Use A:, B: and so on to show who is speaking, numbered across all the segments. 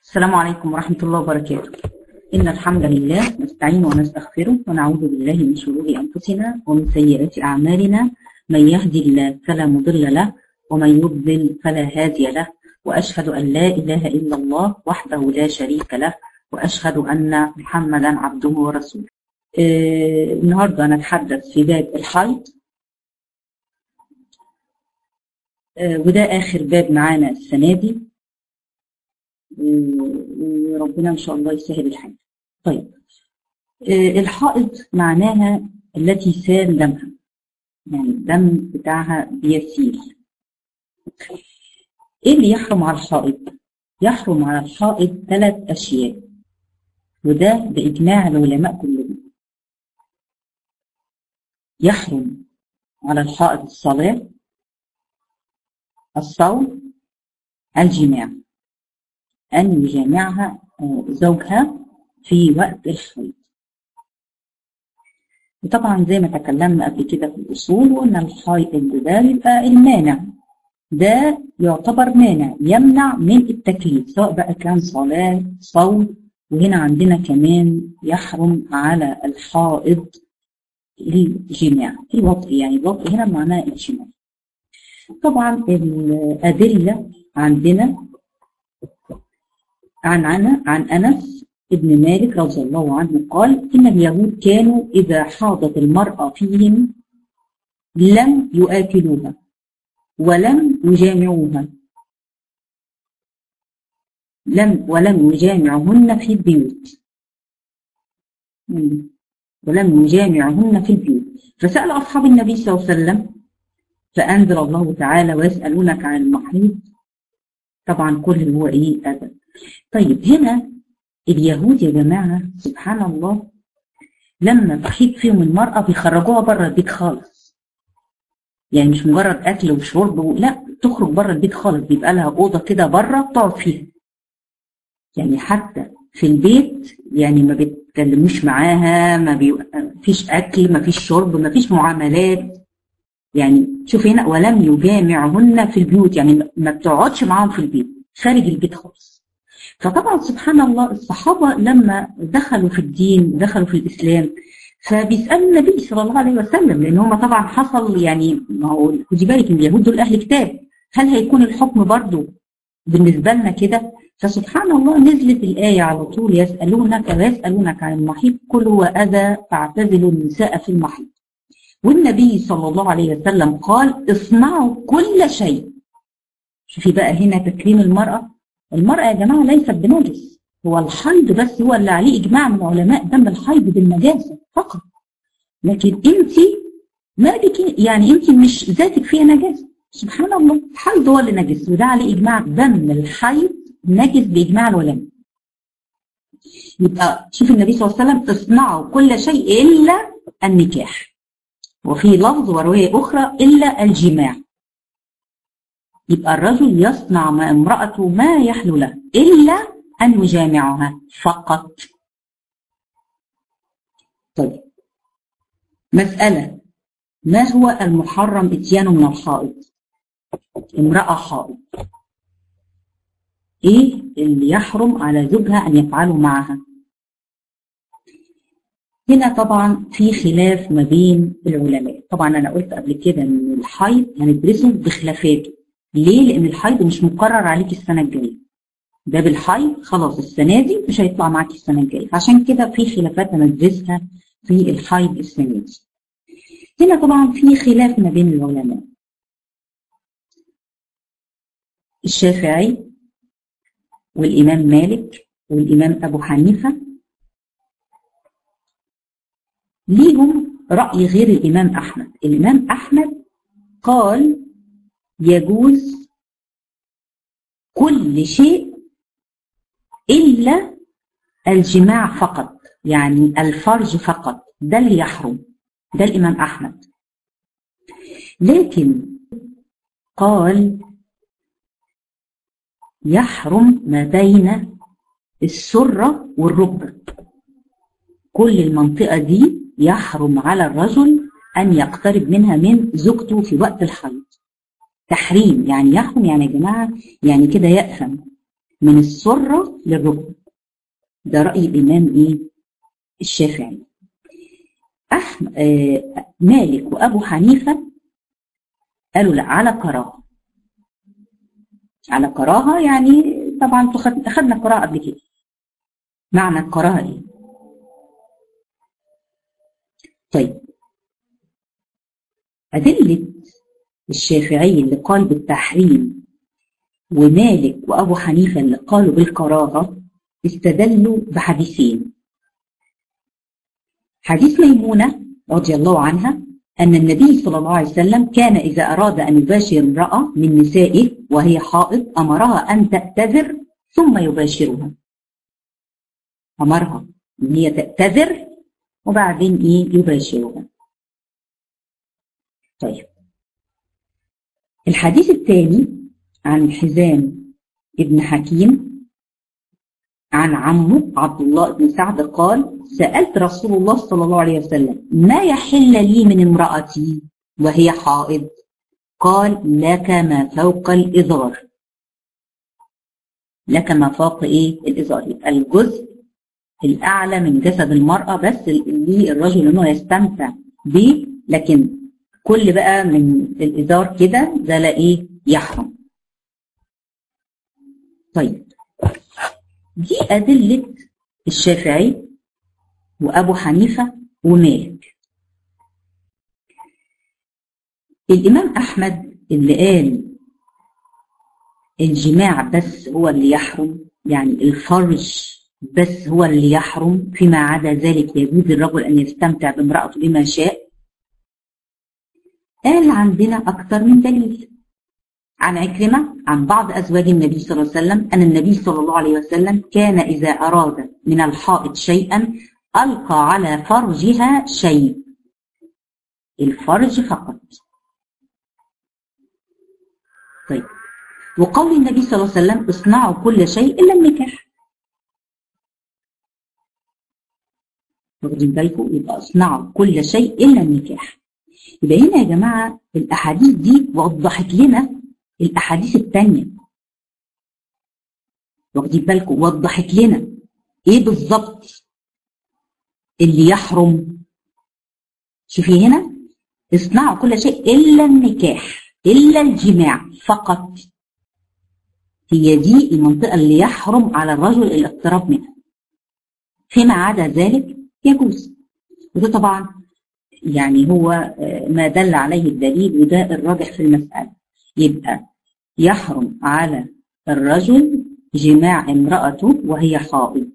A: السلام عليكم ورحمة الله وبركاته إن الحمد لله نستعين ونستغفره ونعوذ بالله من شرور أنفسنا ومن سيئات أعمالنا من يهدي الله فلا مضل له ومن يضلل فلا هادي له وأشهد أن لا إله إلا الله وحده لا شريك له وأشهد أن محمدا عبده ورسوله آه النهاردة نتحدث في باب الحيض آه وده آخر باب معانا السنة دي وربنا إن شاء الله يسهل الحال طيب آه الحائض معناها التي سال دمها يعني الدم بتاعها بيسيل ايه اللي يحرم على الحائض يحرم على الحائض ثلاث اشياء وده باجماع العلماء كلهم يحرم على الحائض الصلاه الصوم الجماع ان يجامعها زوجها في وقت الحيض وطبعا زي ما تكلمنا قبل كده في الاصول وقلنا الحائض ده يبقى المانع ده يعتبر مانع يمنع من التكليف سواء بقى كان صلاة صوم وهنا عندنا كمان يحرم على الحائض الجماع الوطء يعني الوطء هنا معناه الجماع طبعا الأدلة عندنا عن عن عن أنس ابن مالك رضي الله عنه قال إن اليهود كانوا إذا حاضت المرأة فيهم لم يآكلوها ولم يجامعوها لم ولم يجامعهن في البيوت ولم يجامعهن في البيوت فسأل أصحاب النبي صلى الله عليه وسلم فأنزل الله تعالى ويسألونك عن المحيط طبعا كل اللي هو إيه أذى طيب هنا اليهود يا جماعة سبحان الله لما تحيط فيهم المرأة بيخرجوها بره البيت خالص يعني مش مجرد اكل وشرب لا تخرج بره البيت خالص بيبقى لها اوضه كده بره تقعد فيها يعني حتى في البيت يعني ما بيتكلموش معاها ما بي... فيش اكل ما فيش شرب ما فيش معاملات يعني شوف هنا ولم يجامعهن في البيوت يعني ما بتقعدش معاهم في البيت خارج البيت خالص فطبعا سبحان الله الصحابه لما دخلوا في الدين دخلوا في الاسلام فبيسالوا النبي صلى الله عليه وسلم لان هم طبعا حصل يعني ما هو خدي بالك ان اليهود دول اهل كتاب هل هيكون الحكم برضه بالنسبه لنا كده فسبحان الله نزلت الايه على طول يسالونك ويسالونك عن المحيط كل هو اذى فاعتزلوا النساء في المحيط والنبي صلى الله عليه وسلم قال اصنعوا كل شيء شوفي بقى هنا تكريم المراه المراه يا جماعه ليست بنجس هو الحيض بس هو اللي عليه اجماع من علماء دم الحيض بالنجاسه فقط لكن انت ما بك يعني انت مش ذاتك فيها نجاسه سبحان الله الحيض هو اللي نجس وده عليه اجماع دم الحيض نجس باجماع العلماء يبقى شوف النبي صلى الله عليه وسلم تصنعوا كل شيء الا النكاح وفي لفظ وروايه اخرى الا الجماع يبقى الرجل يصنع مع امرأته ما يحلو له إلا أن يجامعها فقط طيب مسألة ما هو المحرم اتيانه من الحائض امرأة حائض ايه اللي يحرم على زوجها ان يفعله معها هنا طبعا في خلاف ما بين العلماء طبعا انا قلت قبل كده ان الحيض هندرسه بخلافاته ليه لان الحيض مش مقرر عليك السنه الجايه باب الحيض خلاص السنه دي مش هيطلع معاكي السنه الجايه عشان كده في خلافات هندرسها في الحيض السنه دي هنا طبعا في خلاف ما بين العلماء الشافعي والامام مالك والامام ابو حنيفه ليهم راي غير الامام احمد الامام احمد قال يجوز كل شيء إلا الجماع فقط يعني الفرج فقط ده اللي يحرم ده الإمام أحمد لكن قال يحرم ما بين السرة والركبة كل المنطقة دي يحرم على الرجل أن يقترب منها من زوجته في وقت الحيض تحريم يعني يحرم يعني يا جماعة يعني كده يأثم من السرة للركبة ده رأي الإمام إيه الشافعي أحمد آه مالك وأبو حنيفة قالوا لا على كراهة على كراهة يعني طبعا أخذنا قراءة قبل كده معنى الكراهة إيه طيب أدلة الشافعي اللي قال بالتحريم ومالك وأبو حنيفة اللي قالوا بالكراهة استدلوا بحديثين حديث ميمونة رضي الله عنها أن النبي صلى الله عليه وسلم كان إذا أراد أن يباشر امرأة من نسائه وهي حائض أمرها أن تأتذر ثم يباشرها أمرها أن هي تأتذر وبعدين إيه يباشرها طيب الحديث الثاني عن حزام ابن حكيم عن عمه عبد الله بن سعد قال سألت رسول الله صلى الله عليه وسلم ما يحل لي من امرأتي وهي حائض قال لك ما فوق الإزار لك ما فوق إيه الإزار يبقى الجزء الأعلى من جسد المرأة بس اللي الرجل إنه يستمتع به لكن كل بقى من الإزار كده ده لا إيه يحرم طيب دي أدلة الشافعي وأبو حنيفة ومالك الإمام أحمد اللي قال الجماع بس هو اللي يحرم يعني الفرج بس هو اللي يحرم فيما عدا ذلك يجوز الرجل أن يستمتع بامرأته بما شاء قال عندنا أكثر من دليل عن عكرمة عن بعض أزواج النبي صلى الله عليه وسلم أن النبي صلى الله عليه وسلم كان إذا أراد من الحائط شيئا ألقى على فرجها شيء الفرج فقط طيب وقول النبي صلى الله عليه وسلم اصنعوا كل شيء إلا النكاح واخدين بالكم يبقى اصنعوا كل شيء إلا النكاح يبقى هنا يا جماعة الأحاديث دي وضحت لنا الأحاديث التانية واخدين بالكم وضحت لنا إيه بالظبط اللي يحرم شوفي هنا اصنعوا كل شيء إلا النكاح إلا الجماع فقط هي دي المنطقة اللي يحرم على الرجل الاقتراب منها فيما عدا ذلك يجوز وده طبعا يعني هو ما دل عليه الدليل وده الراجح في المسألة يبقى يحرم على الرجل جماع امرأته وهي حائض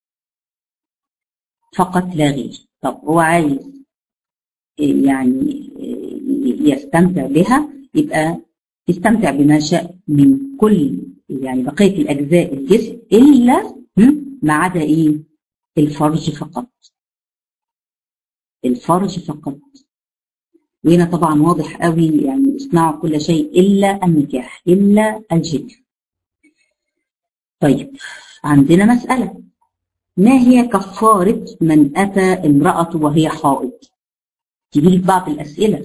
A: فقط لا غير طب هو عايز يعني يستمتع بها يبقى يستمتع بما شاء من كل يعني بقية الأجزاء الجسم إلا ما عدا إيه الفرج فقط الفرج فقط وهنا طبعا واضح قوي يعني اصنعوا كل شيء إلا النكاح إلا الجد طيب عندنا مسألة ما هي كفارة من أتى امرأة وهي حائض تجي بعض الأسئلة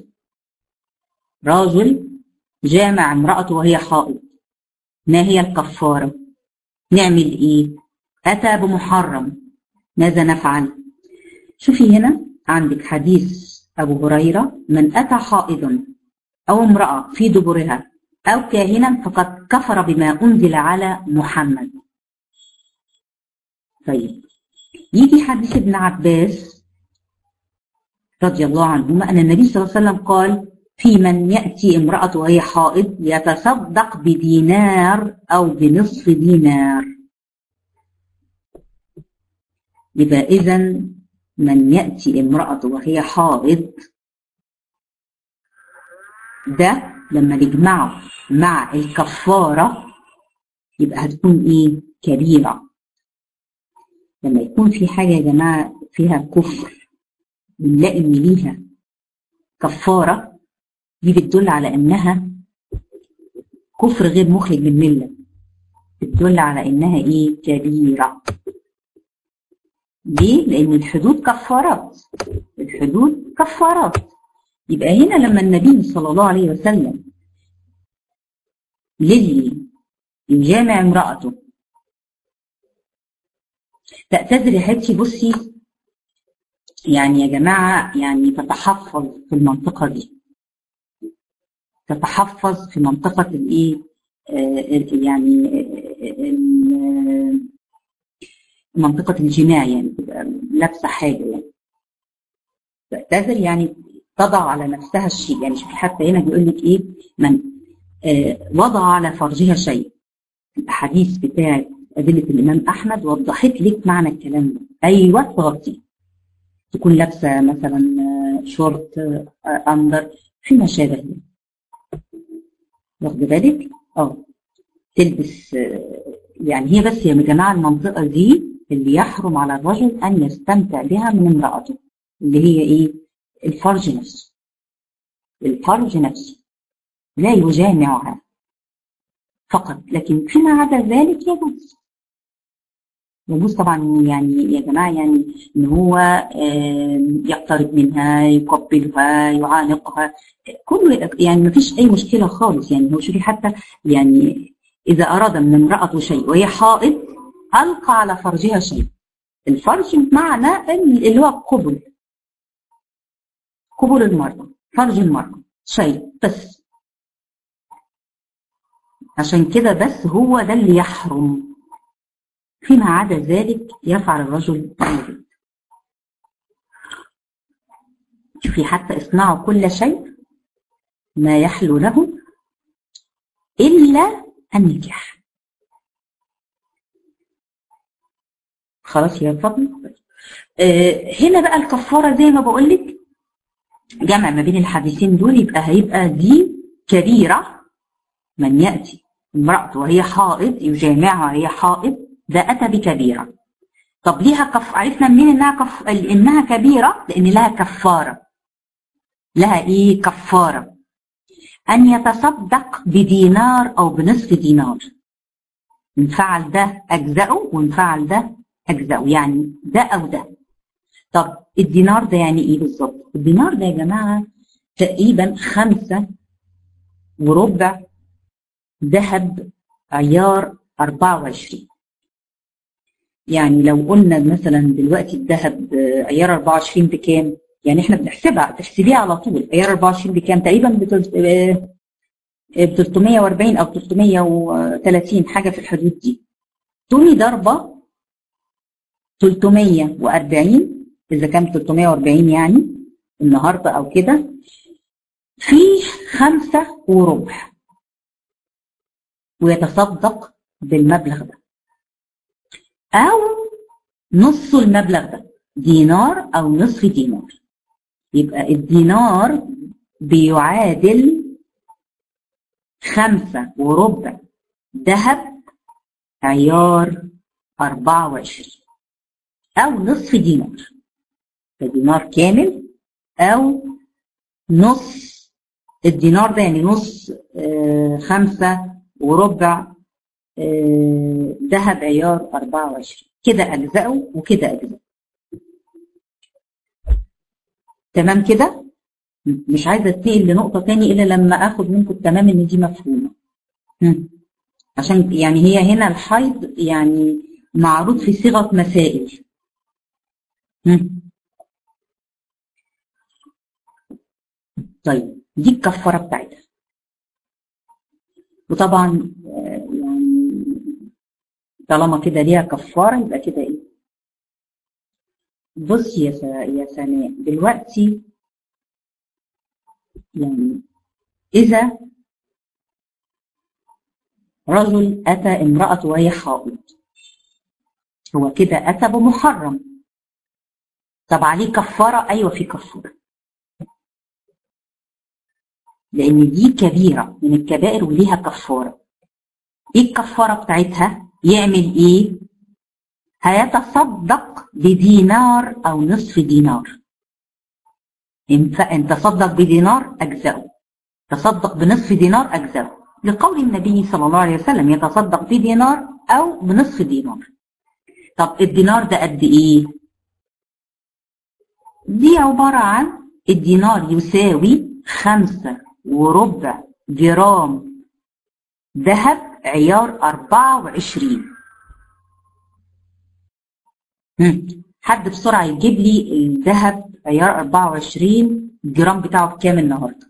A: راجل جامع امرأته وهي حائض ما هي الكفارة نعمل إيه أتى بمحرم ماذا نفعل شوفي هنا عندك حديث أبو هريرة من أتى حائضا أو امرأة في دبرها أو كاهنا فقد كفر بما أنزل على محمد طيب يجي حديث ابن عباس رضي الله عنهما أن النبي صلى الله عليه وسلم قال في من يأتي امرأة وهي حائض يتصدق بدينار أو بنصف دينار يبقى إذا من يأتي امرأة وهي حائض ده لما نجمعه مع الكفارة يبقى هتكون ايه كبيرة لما يكون في حاجة يا جماعة فيها كفر بنلاقي ان ليها كفارة دي بتدل على انها كفر غير مخرج من الملة بتدل على انها ايه كبيرة ليه؟ لأن الحدود كفارات الحدود كفارات يبقى هنا لما النبي صلى الله عليه وسلم للي يجامع امرأته تعتذر يا حبيبتي بصي يعني يا جماعة يعني تتحفظ في المنطقة دي تتحفظ في منطقة الايه يعني منطقة الجماع يعني تبقى لابسة حاجة يعني تعتذر يعني تضع على نفسها الشيء يعني شوفي حتى هنا بيقول لك ايه من آه وضع على فرجها شيء الاحاديث بتاعت ادله الامام احمد وضحت لك معنى الكلام ده ايوه تغطي تكون لابسه مثلا شورت آه اندر فيما شابه ده واخد بالك اه تلبس آه يعني هي بس يا جماعه المنطقه دي اللي يحرم على الرجل ان يستمتع بها من امراته اللي هي ايه الفرج نفسه الفرج نفسه لا يجامعها فقط لكن فيما عدا ذلك يجوز يجوز طبعا يعني يا جماعه يعني ان هو يقترب منها يقبلها يعانقها كله يعني ما فيش اي مشكله خالص يعني هو شوفي حتى يعني اذا اراد من امراته شيء وهي حائض القى على فرجها شيء الفرج معنى اللي هو القبل قبول المرأة فرج المرأة شيء بس عشان كده بس هو ده اللي يحرم فيما عدا ذلك يفعل الرجل ما يريد في حتى اصنعوا كل شيء ما يحلو له إلا النكاح خلاص يا فاطمة آه هنا بقى الكفارة زي ما بقول لك جمع ما بين الحديثين دول يبقى هيبقى دي كبيرة من يأتي امرأته وهي حائض يجامعها وهي حائض ده أتى بكبيرة طب ليها كف عرفنا منين إنها كف... إنها كبيرة لأن لها كفارة لها إيه كفارة أن يتصدق بدينار أو بنصف دينار إن فعل ده أجزأه وإن فعل ده أجزأه يعني ده أو ده طب الدينار ده يعني ايه بالظبط؟ الدينار ده يا جماعه تقريبا خمسة وربع ذهب عيار 24 يعني لو قلنا مثلا دلوقتي الذهب عيار 24 بكام؟ يعني احنا بنحسبها تحسبيها على طول عيار 24 بكام؟ تقريبا ب 340 او 330 حاجه في الحدود دي. تقومي ضربه 340 اذا كان 340 يعني النهارده او كده في خمسة وربع ويتصدق بالمبلغ ده او نص المبلغ ده دينار او نصف دينار يبقى الدينار بيعادل خمسة وربع ذهب عيار 24 أو نصف دينار فدينار كامل أو نص الدينار ده يعني نص آه خمسة وربع ذهب آه عيار 24 كده أجزأه وكده أجزأه تمام كده مش عايزة اتنقل لنقطة تاني إلا لما آخد منكم التمام إن دي مفهومة عشان يعني هي هنا الحيض يعني معروض في صيغة مسائل طيب دي الكفاره بتاعتها وطبعا يعني طالما كده ليها كفاره يبقى كده ايه بص يا سا... يا سناء دلوقتي يعني اذا رجل اتى امرأته وهي حائض هو كده اتى بمحرم طب عليه كفاره ايوه في كفاره لان دي كبيره من الكبائر وليها كفاره ايه الكفاره بتاعتها يعمل ايه هيتصدق بدينار او نصف دينار ان تصدق بدينار اجزاه تصدق بنصف دينار اجزاه لقول النبي صلى الله عليه وسلم يتصدق بدينار او بنصف دينار طب الدينار ده قد ايه دي عبارة عن الدينار يساوي خمسة وربع جرام ذهب عيار أربعة وعشرين مم. حد بسرعة يجيب لي الذهب عيار 24 الجرام بتاعه بكام النهارده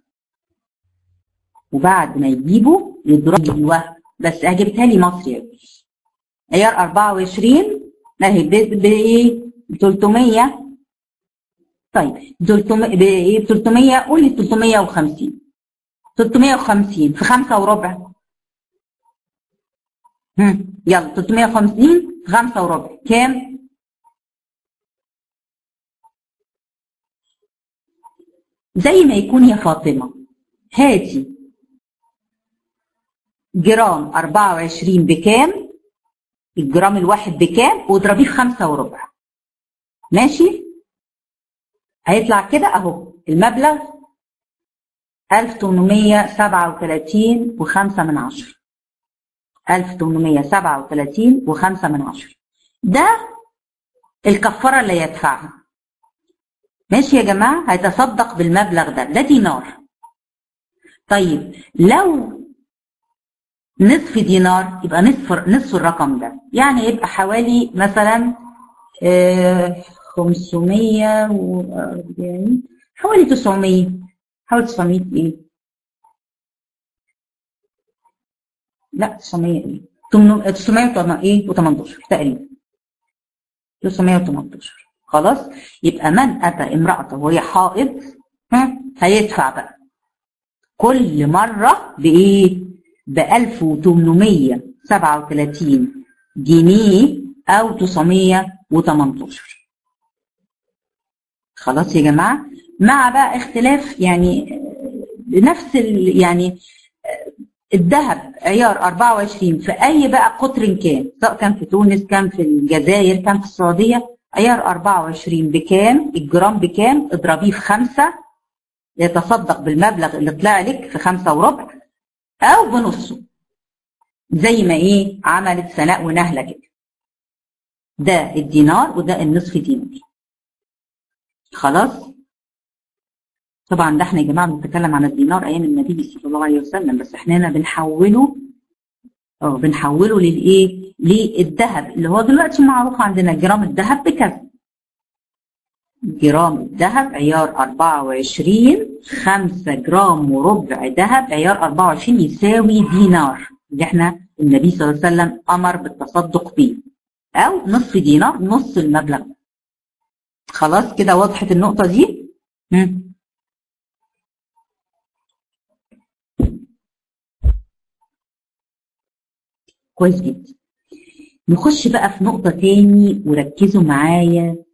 A: وبعد ما يجيبه يضرب ايوه بس جبتها لي مصري عيار 24 اهي بايه 300 طيب 300 بايه 300 قولي 350 350 في خمسة وربع هم. يلا 350 في خمسة وربع كام؟ زي ما يكون يا فاطمة هاتي جرام 24 بكام الجرام الواحد بكام واضربيه في خمسة وربع ماشي هيطلع كده اهو المبلغ 1837 وخمسة من عشرة 1837 وخمسة من عشرة ده الكفارة اللي يدفعها ماشي يا جماعة هيتصدق بالمبلغ ده ده دينار طيب لو نصف دينار يبقى نصف نصف الرقم ده يعني يبقى حوالي مثلا آه 540 حوالي 900 حوالي 900 ايه لا 900 ايه 900 ايه و18 تقريبا 918 خلاص يبقى من اتى امرأته وهي حائض ها هيدفع بقى كل مرة بايه ب 1837 جنيه او 918 خلاص يا جماعة مع بقى اختلاف يعني بنفس يعني الذهب عيار 24 في اي بقى قطر كان سواء كان في تونس كان في الجزائر كان في السعودية عيار 24 بكام الجرام بكام اضربيه في خمسة يتصدق بالمبلغ اللي طلع لك في خمسة وربع او بنصه زي ما ايه عملت سناء ونهلة كده ده الدينار وده النصف دينار خلاص طبعا ده احنا يا جماعه بنتكلم عن الدينار ايام النبي صلى الله عليه وسلم بس احنا هنا بنحوله اه بنحوله للايه؟ للذهب اللي هو دلوقتي معروف عندنا جرام الذهب بكذا. جرام الذهب عيار 24 5 جرام وربع ذهب عيار 24 يساوي دينار اللي احنا النبي صلى الله عليه وسلم امر بالتصدق بيه. او نصف دينار نص المبلغ ده. خلاص كده وضحت النقطه دي؟ مم. كويس جدا نخش بقى في نقطة تاني وركزوا معايا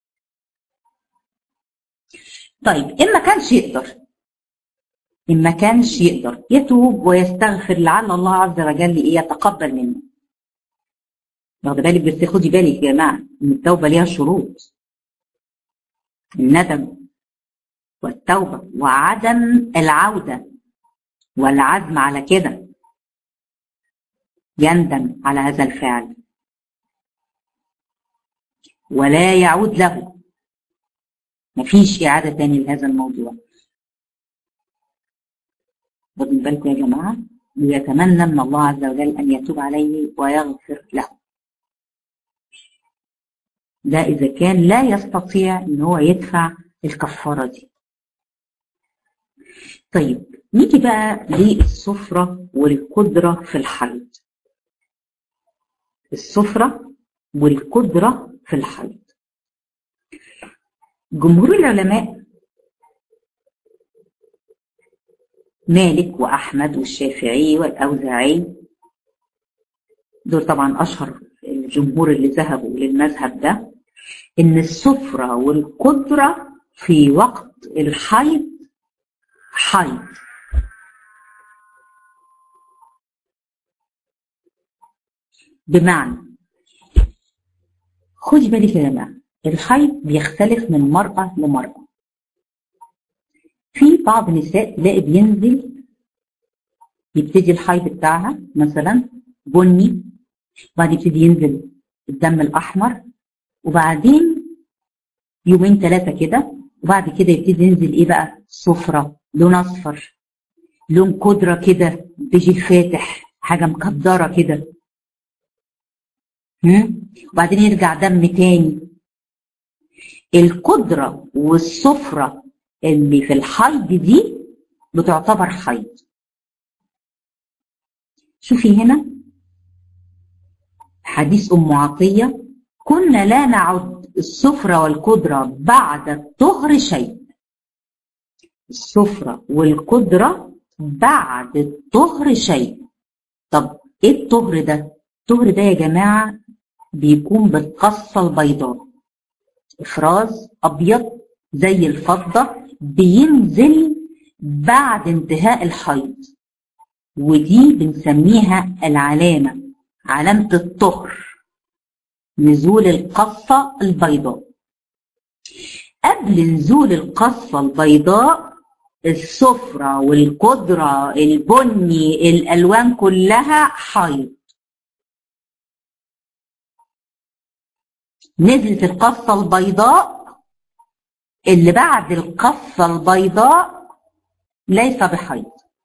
A: طيب إن ما كانش يقدر إن ما كانش يقدر يتوب ويستغفر لعل الله عز وجل إيه يتقبل منه واخد بالك بس خدي بالك يا جماعة إن التوبة ليها شروط الندم والتوبة وعدم العودة والعزم على كده يندم على هذا الفعل ولا يعود له مفيش إعادة تاني لهذا الموضوع واخدين بالكم يا جماعة ويتمنى من الله عز وجل أن يتوب عليه ويغفر له ده إذا كان لا يستطيع إن هو يدفع الكفارة دي طيب نيجي بقى للسفرة والقدرة في الحيض السفرة والقدرة في الحيض جمهور العلماء مالك وأحمد والشافعي والأوزاعي دول طبعا أشهر الجمهور اللي ذهبوا للمذهب ده إن السفرة والقدرة في وقت الحيض حيض بمعنى خدي بالك يا جماعه الحيض بيختلف من مرأة لمرأة في بعض النساء تلاقي بينزل يبتدي الحيض بتاعها مثلا بني وبعد يبتدي ينزل الدم الأحمر وبعدين يومين ثلاثة كده وبعد كده يبتدي ينزل ايه بقى صفرة لون اصفر لون قدرة كده بيجي فاتح حاجة مكدرة كده وبعدين يرجع دم تاني القدرة والسفرة اللي في الحيض دي بتعتبر حيض شوفي هنا حديث أم عطية كنا لا نعد السفرة والقدرة بعد الطهر شيء السفرة والقدرة بعد الطهر شيء طب ايه الطهر ده؟ الطهر ده يا جماعة بيكون بالقصة البيضاء إفراز أبيض زي الفضة بينزل بعد انتهاء الحيض ودي بنسميها العلامة علامة الطهر نزول القصة البيضاء قبل نزول القصة البيضاء الصفرة والقدرة البني الألوان كلها حيض نزلت القصة البيضاء اللي بعد القصة البيضاء ليس بحيض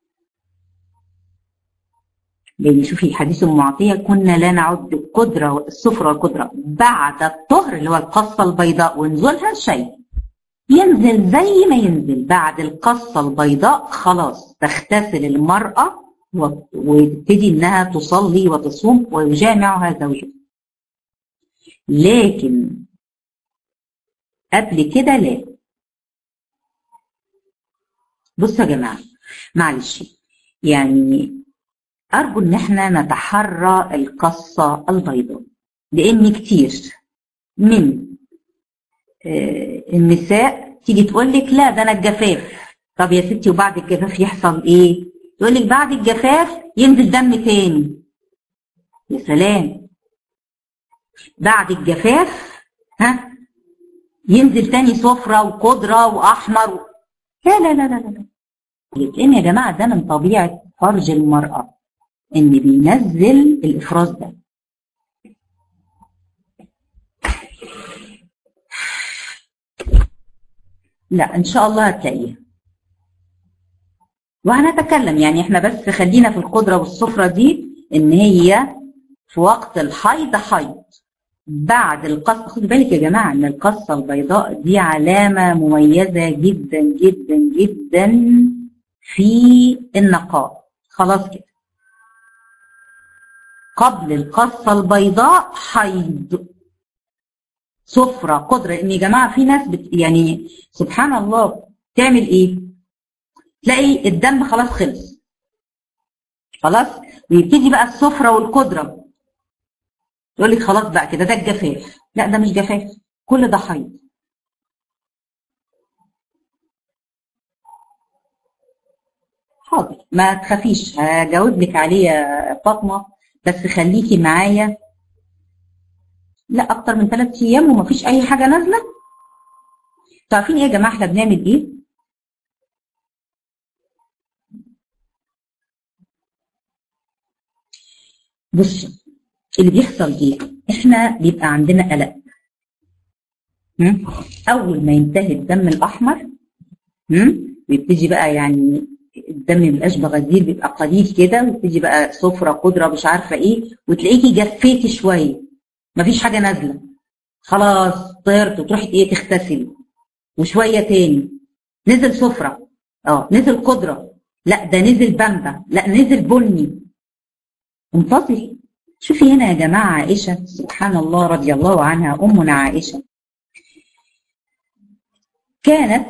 A: لان شوفي حديث المعطية كنا لا نعد القدرة الصفرة والقدرة بعد الطهر اللي هو القصة البيضاء ونزولها شيء ينزل زي ما ينزل بعد القصة البيضاء خلاص تغتسل المرأة وتبتدي انها تصلي وتصوم ويجامعها زوجها لكن قبل كده لا بصوا يا جماعة معلش يعني أرجو إن احنا نتحرى القصة البيضاء لأن كتير من النساء تيجي تقول لك لا ده أنا الجفاف طب يا ستي وبعد الجفاف يحصل إيه؟ تقول لك بعد الجفاف ينزل دم تاني يا سلام بعد الجفاف ها ينزل تاني صفرة وقدرة وأحمر لا لا لا لا لا لأن يا جماعة ده من طبيعة فرج المرأة إن بينزل الإفراز ده لا إن شاء الله هتلاقيها وهنتكلم يعني احنا بس خلينا في القدرة والصفرة دي إن هي في وقت الحيض حيض بعد القصة خدوا بالك يا جماعة إن القصة البيضاء دي علامة مميزة جدا جدا جدا في النقاء خلاص كده قبل القصة البيضاء حيض صفرة قدرة إن يا جماعة في ناس بت يعني سبحان الله تعمل إيه؟ تلاقي الدم خلاص خلص خلاص ويبتدي بقى الصفرة والقدرة يقول لك خلاص بقى كده ده الجفاف لا ده مش جفاف كل ده حيض حاضر ما تخافيش هجاوب لك عليه يا فاطمه بس خليكي معايا لا اكتر من ثلاث ايام ومفيش اي حاجه نازله تعرفين ايه يا جماعه احنا بنعمل ايه بصوا اللي بيحصل ايه احنا بيبقى عندنا قلق اول ما ينتهي الدم الاحمر ويبتدي بقى يعني الدم مبقاش بغزير بيبقى قليل كده وتيجي بقى صفرة قدرة مش عارفة ايه وتلاقيكي جفيتي شوية مفيش حاجة نازلة خلاص طيرت وتروحي ايه تغتسلي وشوية تاني نزل صفرة اه نزل قدرة لا ده نزل بامبا لا نزل بني انتظري شوفي هنا يا جماعة عائشة سبحان الله رضي الله عنها أمنا عائشة كانت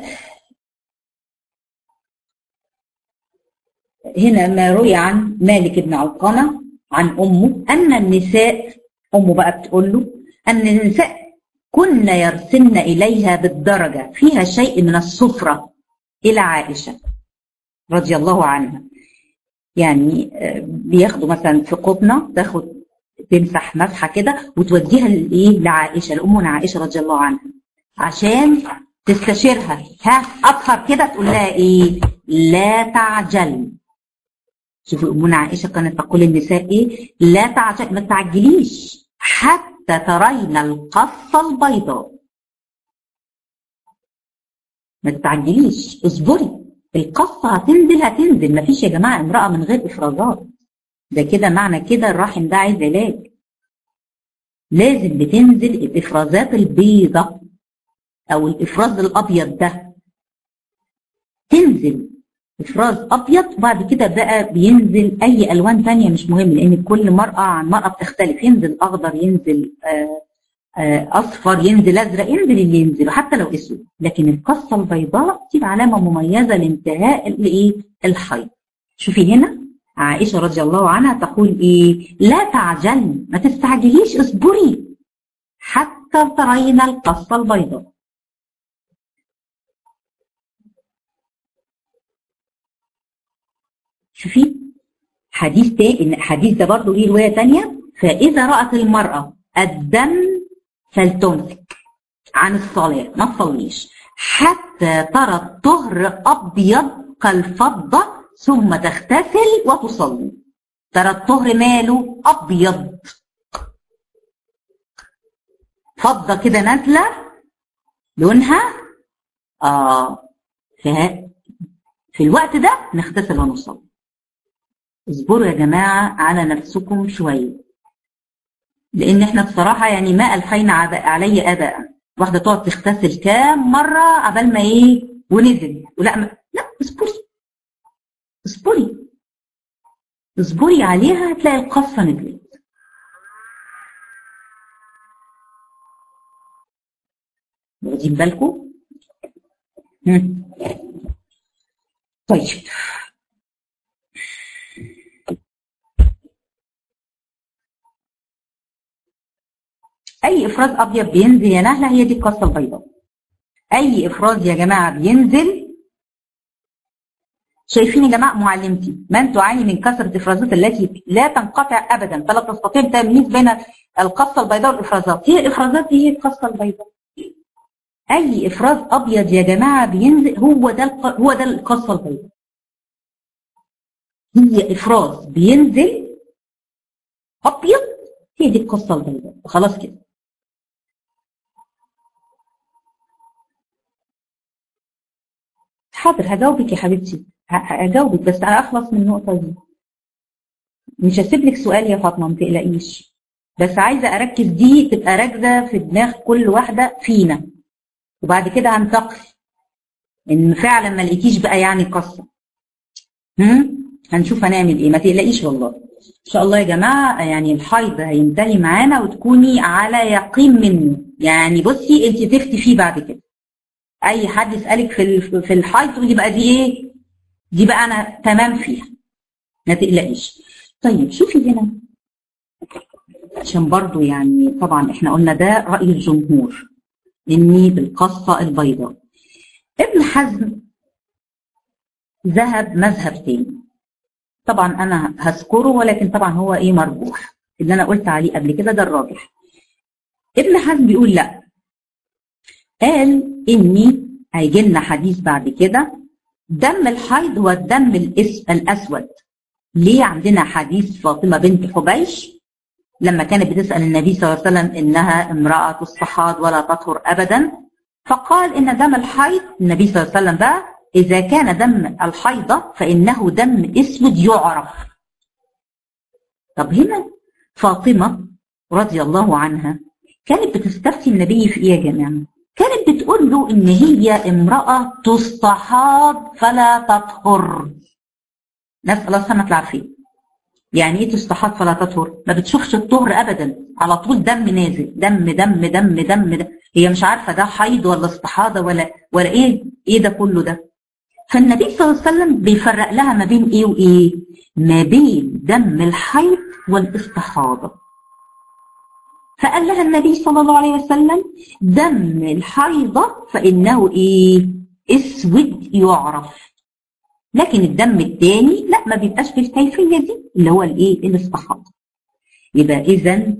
A: هنا ما روي عن مالك بن علقمة عن أمه أن النساء أمه بقى بتقول له أن النساء كن يرسلن إليها بالدرجة فيها شيء من الصفرة إلى عائشة رضي الله عنها يعني بياخدوا مثلا في قطنة تاخد تمسح مسحة كده وتوديها لإيه لعائشة لأمنا عائشة رضي الله عنها عشان تستشيرها ها أطهر كده تقول لها إيه لا تعجل شوفوا أمنا عائشة كانت تقول للنساء إيه لا تعجل ما تعجليش حتى ترين القصة البيضاء ما تعجليش اصبري القصة هتنزل هتنزل ما فيش يا جماعة امرأة من غير إفرازات ده كده معنى كده الرحم ده عايز علاج لازم بتنزل الإفرازات البيضة او الافراز الابيض ده تنزل افراز ابيض وبعد كده بقى بينزل اي الوان تانية مش مهم لان كل مرأة عن مرأة بتختلف ينزل اخضر ينزل آآ آآ اصفر ينزل ازرق ينزل اللي ينزل حتى لو اسود لكن القصة البيضاء دي علامة مميزة لانتهاء الايه الحيض شوفي هنا عائشة رضي الله عنها تقول ايه لا تعجلي ما تستعجليش اصبري حتى ترين القصة البيضاء شوفي حديث تاني حديث ده برضه ليه روايه ثانيه فاذا رات المراه الدم فلتمسك عن الصلاه ما تصليش حتى ترى الطهر ابيض كالفضه ثم تغتسل وتصلي ترى الطهر ماله ابيض فضه كده نازله لونها اه في الوقت ده نغتسل ونصلي اصبروا يا جماعة على نفسكم شوية لأن احنا بصراحة يعني ما ألحينا علي أباء واحدة تقعد تغتسل كام مرة عبال ما إيه ونزل ولا ما لا اصبري اصبري اصبري عليها هتلاقي القصة نزلت واخدين بالكم؟ طيب اي افراز ابيض بينزل يا نهله هي دي القصه البيضاء اي افراز يا جماعه بينزل شايفين يا جماعه معلمتي من تعاني من كثره الافرازات التي لا تنقطع ابدا فلا تستطيع التمييز بين القصه البيضاء والافرازات هي الافرازات دي هي القصه البيضاء اي افراز ابيض يا جماعه بينزل هو ده هو ده القصه البيضاء هي افراز بينزل ابيض هي دي القصه البيضاء خلاص كده حاضر هجاوبك يا حبيبتي هجاوبك بس انا اخلص من النقطه دي مش هسيب لك سؤال يا فاطمه ما تقلقيش بس عايزه اركز دي تبقى راكزه في دماغ كل واحده فينا وبعد كده هنتقل ان فعلا ما لقيتيش بقى يعني قصه هم؟ هنشوف هنعمل ايه ما تقلقيش والله ان شاء الله يا جماعه يعني الحيض هينتهي معانا وتكوني على يقين منه يعني بصي انت تفتي فيه بعد كده اي حد يسالك في في الحيض تقولي بقى دي ايه دي بقى انا تمام فيها ما تقلقيش طيب شوفي هنا عشان برضو يعني طبعا احنا قلنا ده راي الجمهور اني بالقصه البيضاء ابن حزم ذهب مذهب تاني طبعا انا هذكره ولكن طبعا هو ايه مرجوح اللي انا قلت عليه قبل كده ده الراجح ابن حزم بيقول لا قال اني هيجي لنا حديث بعد كده دم الحيض هو الدم الاسود ليه عندنا حديث فاطمه بنت حبيش لما كانت بتسال النبي صلى الله عليه وسلم انها امراه تستحاض ولا تطهر ابدا فقال ان دم الحيض النبي صلى الله عليه وسلم بقى اذا كان دم الحيضه فانه دم اسود يعرف طب هنا فاطمه رضي الله عنها كانت بتستفتي النبي في ايه يا جماعه كانت بتقول له ان هي امراه تستحاض فلا تطهر نسال الله سبحانه العافيه يعني ايه تستحاض فلا تطهر ما بتشوفش الطهر ابدا على طول دم نازل دم دم دم دم, دم. هي مش عارفه ده حيض ولا استحاضه ولا ولا ايه ايه ده كله ده فالنبي صلى الله عليه وسلم بيفرق لها ما بين ايه وايه ما بين دم الحيض والاستحاضه فقال لها النبي صلى الله عليه وسلم دم الحيضة فإنه إيه اسود يعرف لكن الدم الثاني لا ما بيبقاش بالكيفية دي اللي هو الإيه الاستحاضة يبقى إذا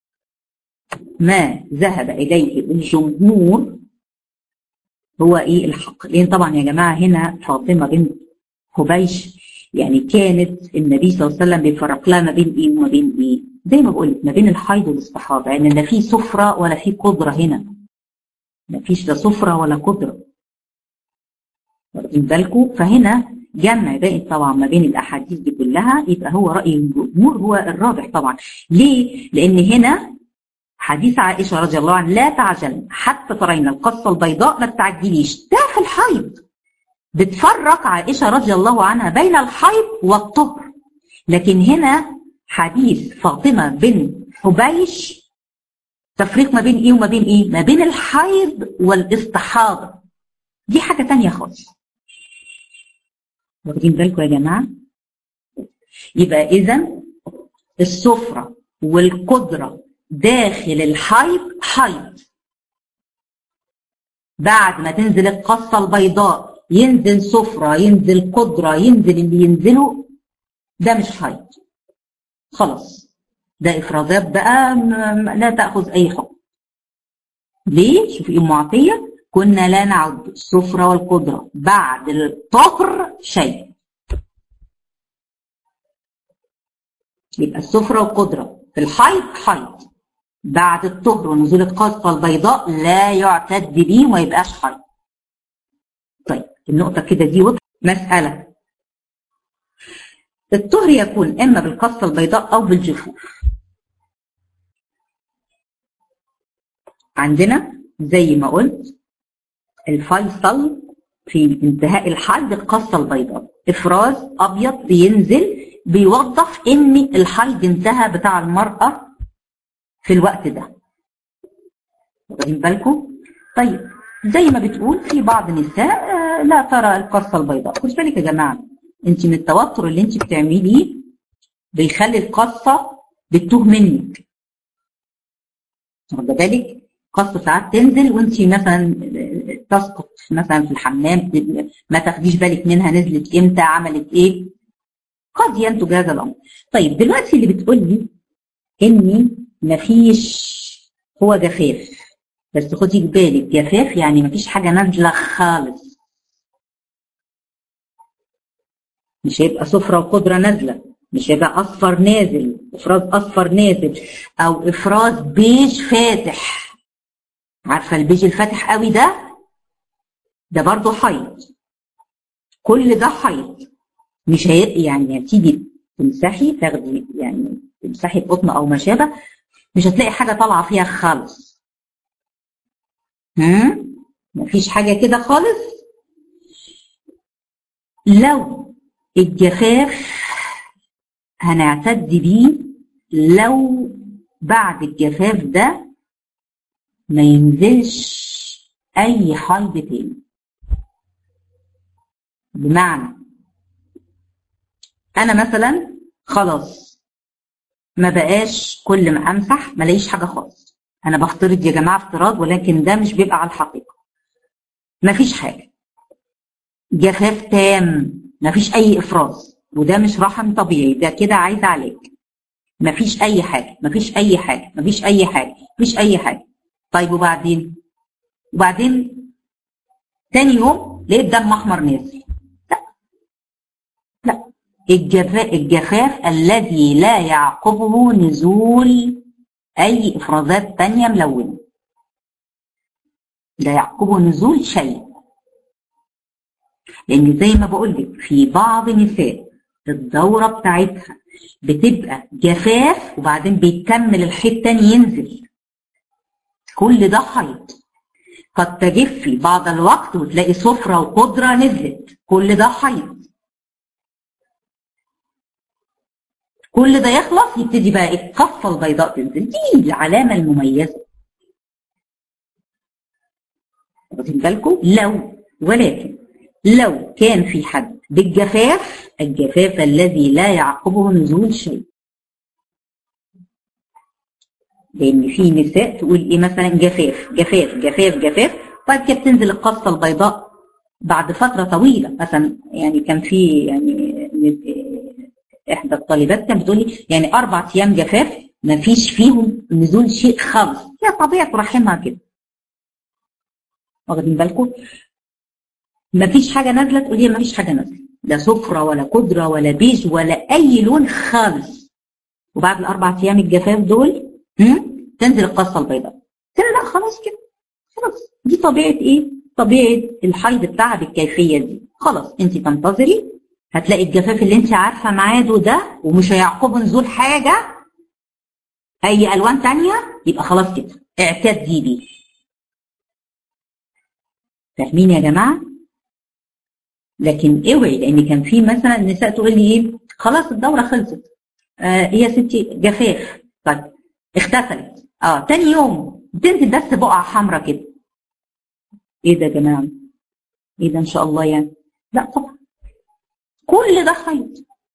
A: ما ذهب إليه الجمهور هو إيه الحق لأن طبعا يا جماعة هنا فاطمة بنت حبيش يعني كانت النبي صلى الله عليه وسلم بيفرق لها ما بين ايه وما بين ايه زي ما بقول لك ما بين الحيض والاستحاضه يعني لا في سفره ولا في قدره هنا ما فيش لا سفره ولا قدره واخدين بالكم فهنا جمع باقي طبعا ما بين الاحاديث دي كلها يبقى هو راي الجمهور هو الراجح طبعا ليه؟ لان هنا حديث عائشة رضي الله عنها لا تعجل حتى ترين القصة البيضاء ما تعجليش ده في الحيض بتفرق عائشة رضي الله عنها بين الحيض والطهر لكن هنا حديث فاطمة بن حبيش تفريق ما بين ايه وما بين ايه ما بين الحيض والاستحاضة دي حاجة تانية خالص واخدين بالكم يا جماعة يبقى اذا السفرة والقدرة داخل الحيض حيض بعد ما تنزل القصة البيضاء ينزل سفرة ينزل قدرة ينزل اللي ينزله ده مش حيض خلاص ده إفرازات بقى لا تأخذ أي حكم ليه؟ شوفي أم عطية كنا لا نعد السفرة والقدرة بعد الطهر شيء يبقى السفرة والقدرة في الحيض حيض بعد الطهر ونزول القصة البيضاء لا يعتد به وما يبقاش حيض طيب النقطة كده دي وضح مسألة الطهر يكون إما بالقصة البيضاء أو بالجفوف عندنا زي ما قلت الفيصل في انتهاء الحيض القصة البيضاء إفراز أبيض بينزل بيوضح إن الحيض انتهى بتاع المرأة في الوقت ده واخدين بالكم؟ طيب زي ما بتقول في بعض النساء لا ترى القصة البيضاء خد بالك يا جماعة انت من التوتر اللي انت بتعمليه بيخلي القصة بتتوه منك واخده بالك قصة ساعات تنزل وانت مثلا تسقط مثلا في الحمام ما تاخديش بالك منها نزلت امتى عملت ايه قد ينتج هذا الامر طيب دلوقتي اللي بتقول لي اني مفيش هو جفاف بس خدي بالك جفاف يعني مفيش حاجة نازلة خالص مش هيبقى صفرة وقدرة نازلة مش هيبقى أصفر نازل إفراز أصفر نازل أو إفراز بيج فاتح عارفة البيج الفاتح قوي ده ده برضه حيض كل ده حيض مش هي يعني هتيجي تمسحي تاخدي يعني تمسحي بقطن أو ما شابه مش هتلاقي حاجة طالعة فيها خالص هم؟ مفيش حاجة كده خالص لو الجفاف هنعتد بيه لو بعد الجفاف ده ما ينزلش أي حيض تاني بمعنى أنا مثلا خلاص ما بقاش كل ما أمسح ما لاقيش حاجة خالص أنا بفترض يا جماعة افتراض ولكن ده مش بيبقى على الحقيقة مفيش حاجة جفاف تام مفيش أي إفراز وده مش رحم طبيعي ده كده عايز عليك مفيش أي حاجة مفيش أي حاجة مفيش أي حاجة مفيش أي حاجة طيب وبعدين وبعدين تاني يوم لقيت دم أحمر نازل لا لا الجفاف, الجفاف الذي لا يعقبه نزول أي إفرازات تانية ملونة لا يعقبه نزول شيء لأن زي ما بقول لك في بعض النساء الدورة بتاعتها بتبقى جفاف وبعدين بيكمل الحيض تاني ينزل كل ده حيض قد تجفي بعض الوقت وتلاقي صفرة وقدرة نزلت كل ده حيض كل ده يخلص يبتدي بقى القصة البيضاء تنزل دي العلامة المميزة واخدين بالكم لو ولكن لو كان في حد بالجفاف الجفاف الذي لا يعقبه نزول شيء لان في نساء تقول ايه مثلا جفاف جفاف جفاف جفاف بعد كده بتنزل القصه البيضاء بعد فتره طويله مثلا يعني كان في يعني احدى الطالبات كانت بتقول لي يعني اربع ايام جفاف ما فيش فيهم نزول شيء خالص هي طبيعه رحمها كده واخدين بالكم ما فيش حاجه نازله تقول لي ما فيش حاجه نازله لا صفرة ولا قدرة ولا بيج ولا أي لون خالص وبعد الأربع أيام الجفاف دول تنزل القصة البيضاء قلت لا خلاص كده خلاص دي طبيعة إيه؟ طبيعة الحيض بتاعها بالكيفية دي خلاص أنت تنتظري هتلاقي الجفاف اللي أنت عارفة ميعاده ده ومش هيعقبه نزول حاجة اي الوان تانية يبقى خلاص كده اعتدي بيه فاهمين يا جماعه لكن اوعي لان كان في مثلا نساء تقول لي ايه خلاص الدوره خلصت آه يا ستي جفاف طيب اختفلت اه تاني يوم بتنزل بس بقعه حمراء كده ايه ده يا جماعه ايه ده ان شاء الله يعني لا طبعا كل ده حيض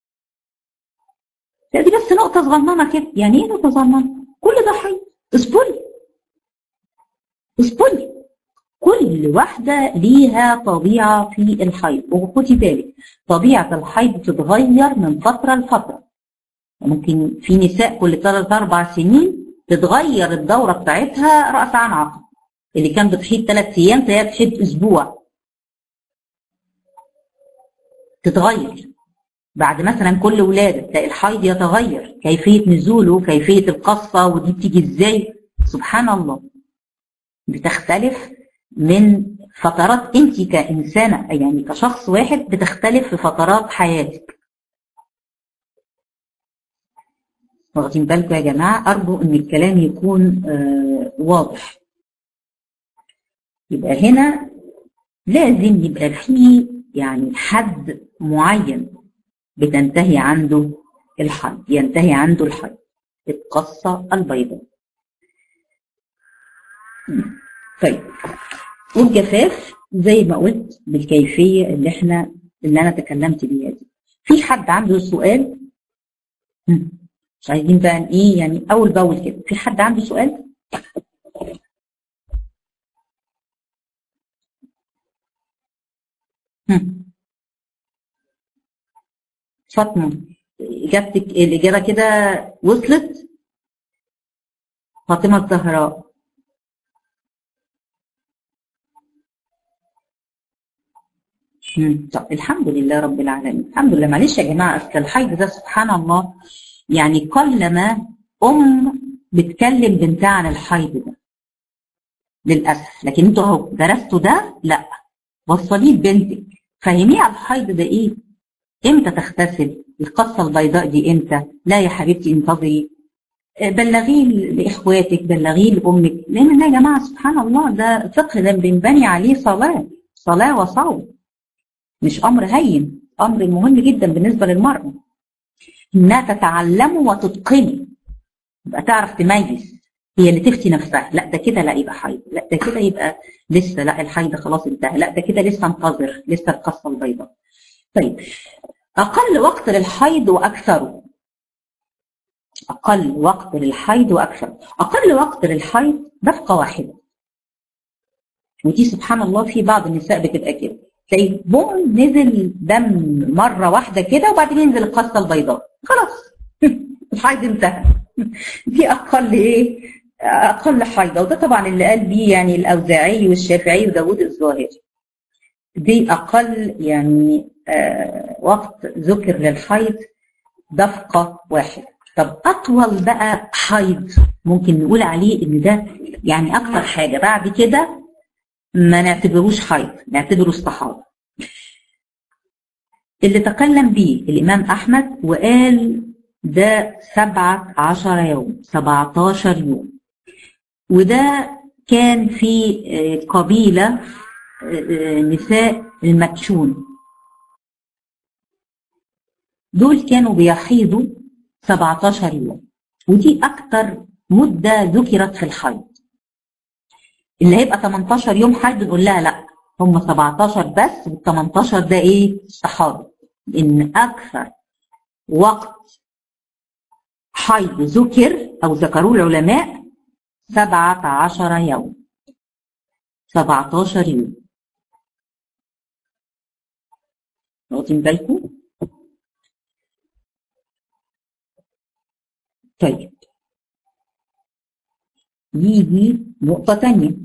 A: لا دي بس نقطه صغننه كده يعني ايه نقطه صغننه كل ده حيض اصبري اصبري كل واحدة ليها طبيعة في الحيض وخدي بالك طبيعة الحيض بتتغير من فترة لفترة ممكن في نساء كل ثلاث أربع سنين تتغير الدورة بتاعتها رأس عن عقب اللي كان بتحيض ثلاث أيام تلاقيها بتحيض أسبوع تتغير بعد مثلا كل ولادة تلاقي الحيض يتغير كيفية نزوله كيفية القصة ودي بتيجي ازاي سبحان الله بتختلف من فترات انت كإنسانة يعني كشخص واحد بتختلف في فترات حياتك واخدين بالكم يا جماعة أرجو إن الكلام يكون آه واضح يبقى هنا لازم يبقى فيه يعني حد معين بتنتهي عنده الحيض ينتهي عنده الحيض القصة البيضاء طيب والجفاف زي ما قلت بالكيفية اللي احنا اللي انا تكلمت بيها دي في حد عنده سؤال مش عايزين بقى ايه يعني اول باول كده في حد عنده سؤال فاطمة إجابتك الإجابة كده وصلت فاطمة الزهراء طب الحمد لله رب العالمين الحمد لله معلش يا جماعة أصل الحيض ده سبحان الله يعني قلما أم بتكلم بنتها عن الحيض ده للأسف لكن انتوا اهو درستوا ده لا وصليه لبنتك فهميها الحيض ده ايه امتى تغتسل القصة البيضاء دي امتى لا يا حبيبتي انتظري بلغيه لاخواتك بلغيه لامك لان ده يا جماعه سبحان الله ده فقه ده بنبني عليه صلاه صلاه وصوم مش امر هين امر مهم جدا بالنسبه للمراه انها تتعلم وتتقني يبقى تعرف تميز هي اللي تفتي نفسها لا ده كده لا يبقى حيض لا ده كده يبقى لسه لا الحيض خلاص انتهى لا ده كده لسه انتظر لسه القصه البيضاء طيب اقل وقت للحيض واكثره اقل وقت للحيض واكثر اقل وقت للحيض دفقه واحده ودي سبحان الله في بعض النساء بتبقى كده تلاقي بوم نزل دم مره واحده كده وبعدين ينزل القصه البيضاء خلاص الحيض انتهى دي اقل ايه اقل حيضه وده طبعا اللي قال بيه يعني الاوزاعي والشافعي وداوود الظاهري دي اقل يعني آه وقت ذكر للحيض دفقه واحده طب اطول بقى حيض ممكن نقول عليه ان ده يعني اكتر حاجه بعد كده ما نعتبروش حيض نعتبره استحاضه اللي تكلم به الامام احمد وقال ده سبعة عشر يوم سبعة عشر يوم وده كان في قبيلة نساء المكشون دول كانوا بيحيضوا 17 يوم ودي أكتر مدة ذكرت في الحيض اللي هيبقى 18 يوم حيض نقول لها لا هم 17 بس وال 18 ده ايه استحاضة لأن أكثر وقت حيض ذكر أو ذكروه العلماء سبعة عشر يوم سبعة عشر يوم واخدين بالكم طيب يجي نقطة تانية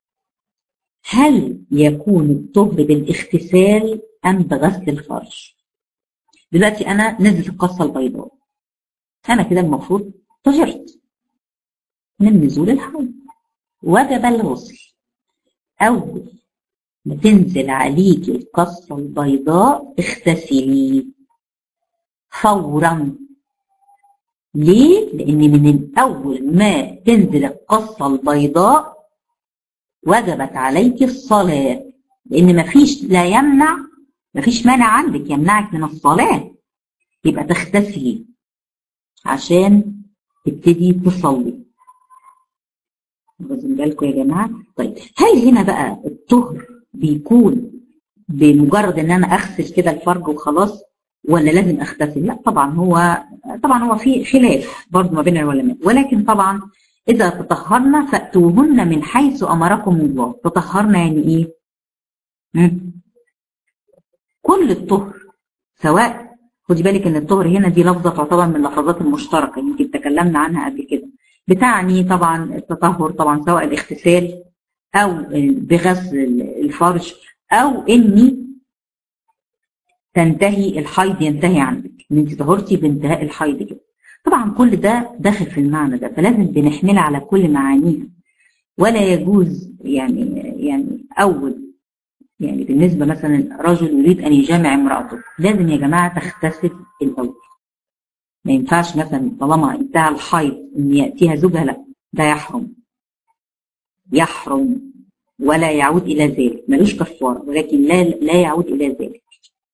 A: هل يكون الطهر بالاغتسال أم بغسل الفرج؟ دلوقتي أنا نزلت القصة البيضاء أنا كده المفروض طهرت من نزول الحيض وجب الغسل أول ما تنزل عليك القصة البيضاء اغتسلي فورا ليه؟ لأن من أول ما تنزل القصة البيضاء وجبت عليك الصلاة لأن مفيش لا يمنع مفيش مانع عندك يمنعك من الصلاة يبقى تغتسلي عشان تبتدي تصلي واخدين بالكم يا جماعة طيب هل هنا بقى الطهر بيكون بمجرد ان انا اغسل كده الفرج وخلاص ولا لازم اغتسل لا طبعا هو طبعا هو في خلاف برضه ما بين العلماء ولكن طبعا اذا تطهرنا فاتوهن من حيث امركم الله تطهرنا يعني ايه مم. كل الطهر سواء خدي بالك ان الطهر هنا دي لفظه تعتبر من اللفظات المشتركه يمكن تكلمنا عنها قبل كده بتعني طبعا التطهر طبعا سواء الاغتسال او بغسل الفرج او اني تنتهي الحيض ينتهي عندك ان انت طهرتي بانتهاء الحيض كده طبعا كل ده داخل في المعنى ده فلازم بنحملها على كل معانيها ولا يجوز يعني يعني اول يعني بالنسبه مثلا رجل يريد ان يجامع امراته لازم يا جماعه تغتسل الاول ما ينفعش مثلا طالما انتهى الحيض ان ياتيها زوجها لا ده يحرم يحرم ولا يعود الى ذلك ملوش كفاره ولكن لا لا يعود الى ذلك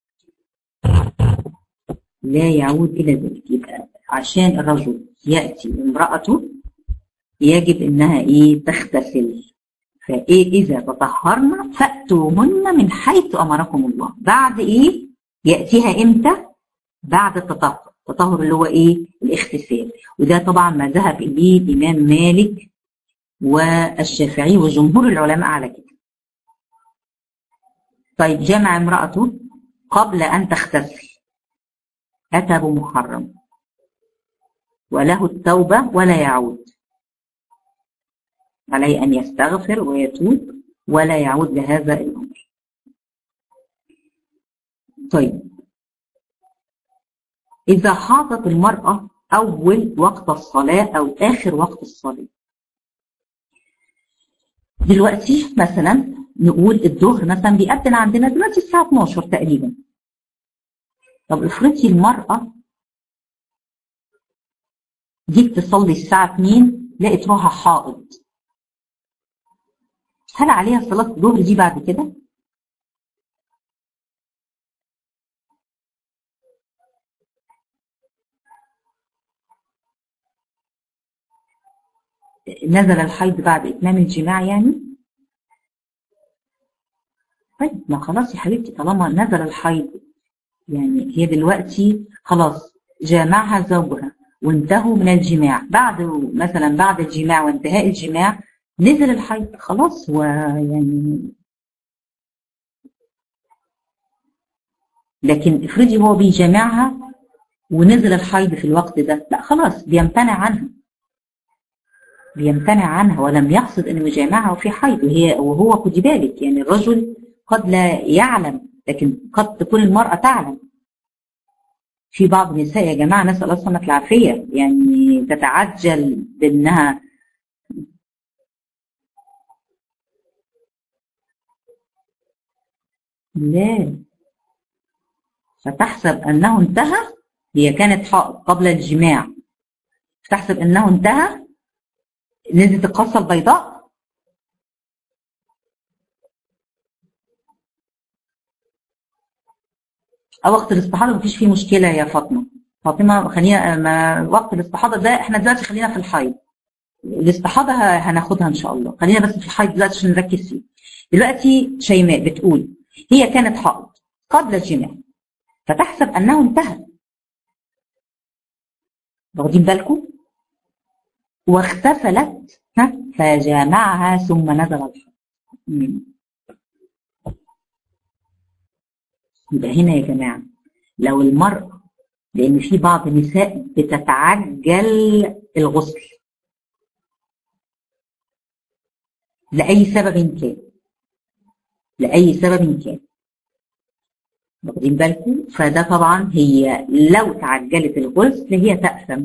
A: لا يعود الى ذلك يبقى عشان الرجل ياتي امراته يجب انها ايه تغتسل فايه اذا تطهرنا فاتوهن من حيث امركم الله بعد ايه ياتيها امتى بعد التطهر التطهر اللي هو ايه الاغتسال وده طبعا ما ذهب اليه الامام مالك والشافعي وجمهور العلماء على كده طيب جمع امرأته قبل أن تغتسل أتى بمحرم وله التوبة ولا يعود عليه أن يستغفر ويتوب ولا يعود لهذا الأمر طيب إذا حاضت المرأة أول وقت الصلاة أو آخر وقت الصلاة دلوقتي مثلا نقول الظهر مثلا بيأذن عندنا دلوقتي الساعة 12 تقريبا طب افرضي المرأة جيت تصلي الساعة 2 لقيت روحها حائض هل عليها صلاة الظهر دي بعد كده؟ نزل الحيض بعد إتمام الجماع يعني؟ طيب ما خلاص يا حبيبتي طالما نزل الحيض يعني هي دلوقتي خلاص جامعها زوجها وانتهوا من الجماع بعد مثلا بعد الجماع وانتهاء الجماع نزل الحيض خلاص هو يعني لكن افرضي هو بيجامعها ونزل الحيض في الوقت ده لا خلاص بيمتنع عنها بيمتنع عنها ولم يقصد انه يجامعها وفي حيض وهي وهو خدي بالك يعني الرجل قد لا يعلم لكن قد تكون المرأة تعلم في بعض النساء يا جماعة نسأل الله السلامة العافية يعني تتعجل بأنها لا فتحسب أنه انتهى هي كانت حائض قبل الجماع تحسب أنه انتهى نزلت القصة البيضاء أو وقت الاستحاضة مفيش فيه مشكلة يا فاطمة فاطمة خلينا ما وقت الاستحاضة ده احنا دلوقتي خلينا في الحيض الاستحاضة هناخدها إن شاء الله خلينا بس في الحيض دلوقتي عشان نركز فيه دلوقتي شيماء بتقول هي كانت حائض قبل الجماع فتحسب أنه انتهى واخدين بالكم واغتسلت فجامعها ثم نزل الحيض يبقى هنا يا جماعة لو المرأة لأن في بعض النساء بتتعجل الغسل لأي سبب كان لأي سبب كان واخدين بالكم فده طبعا هي لو تعجلت الغسل هي تأثم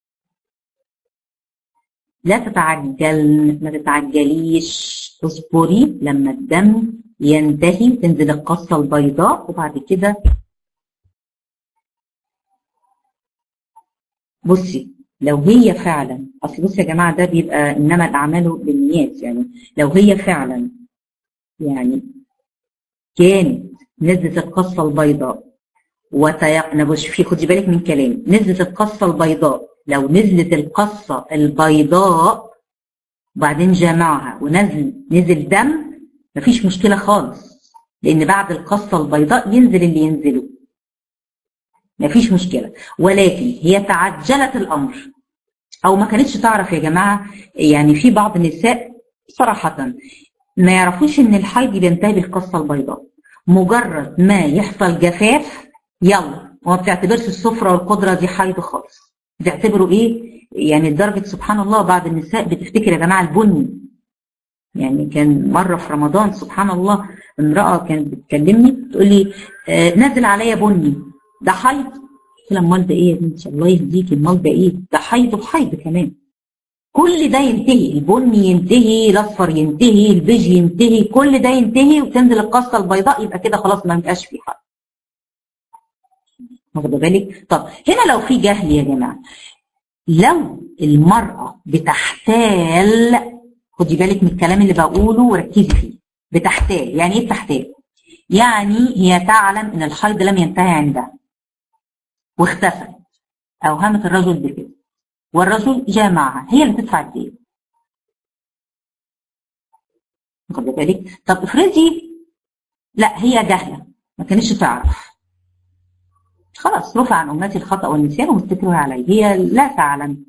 A: لا تتعجل ما تتعجليش اصبري لما الدم ينتهي تنزل القصة البيضاء وبعد كده بصي لو هي فعلا اصل بصوا يا جماعه ده بيبقى انما الاعمال بالنيات يعني لو هي فعلا يعني كانت نزلت القصه البيضاء وتيقن بص في خدي بالك من كلامي نزلت القصه البيضاء لو نزلت القصه البيضاء وبعدين جمعها ونزل نزل دم مفيش مشكله خالص لان بعد القصه البيضاء ينزل اللي ينزله مفيش مشكله ولكن هي تعجلت الامر او ما كانتش تعرف يا جماعه يعني في بعض النساء صراحه ما يعرفوش ان الحيض بينتهي بالقصه البيضاء مجرد ما يحصل جفاف يلا وما بتعتبرش السفره والقدره دي حيض خالص بتعتبره ايه يعني لدرجه سبحان الله بعض النساء بتفتكر يا جماعه البني يعني كان مره في رمضان سبحان الله امراه كانت بتكلمني تقول لي آه نازل عليا بني ده حيض قلت لها امال ده ايه يا بنتي الله يهديكي امال ده ايه ده حيض وحيض كمان كل ده ينتهي البني ينتهي الاصفر ينتهي البيج ينتهي كل ده ينتهي وتنزل القصه البيضاء يبقى كده خلاص ما يبقاش في حيض واخده بالك طب هنا لو في جهل يا جماعه لو المراه بتحتال خدي بالك من الكلام اللي بقوله وركزي فيه بتحتال يعني ايه بتحتال يعني هي تعلم ان الحيض لم ينتهي عندها واختفت اوهمت الرجل بكده والرجل جامعها هي اللي تدفع الدين واخد بالك طب افرضي لا هي جهله ما كانتش تعرف خلاص رفع عن امتي الخطا والنسيان ومستكره عليه هي لا تعلم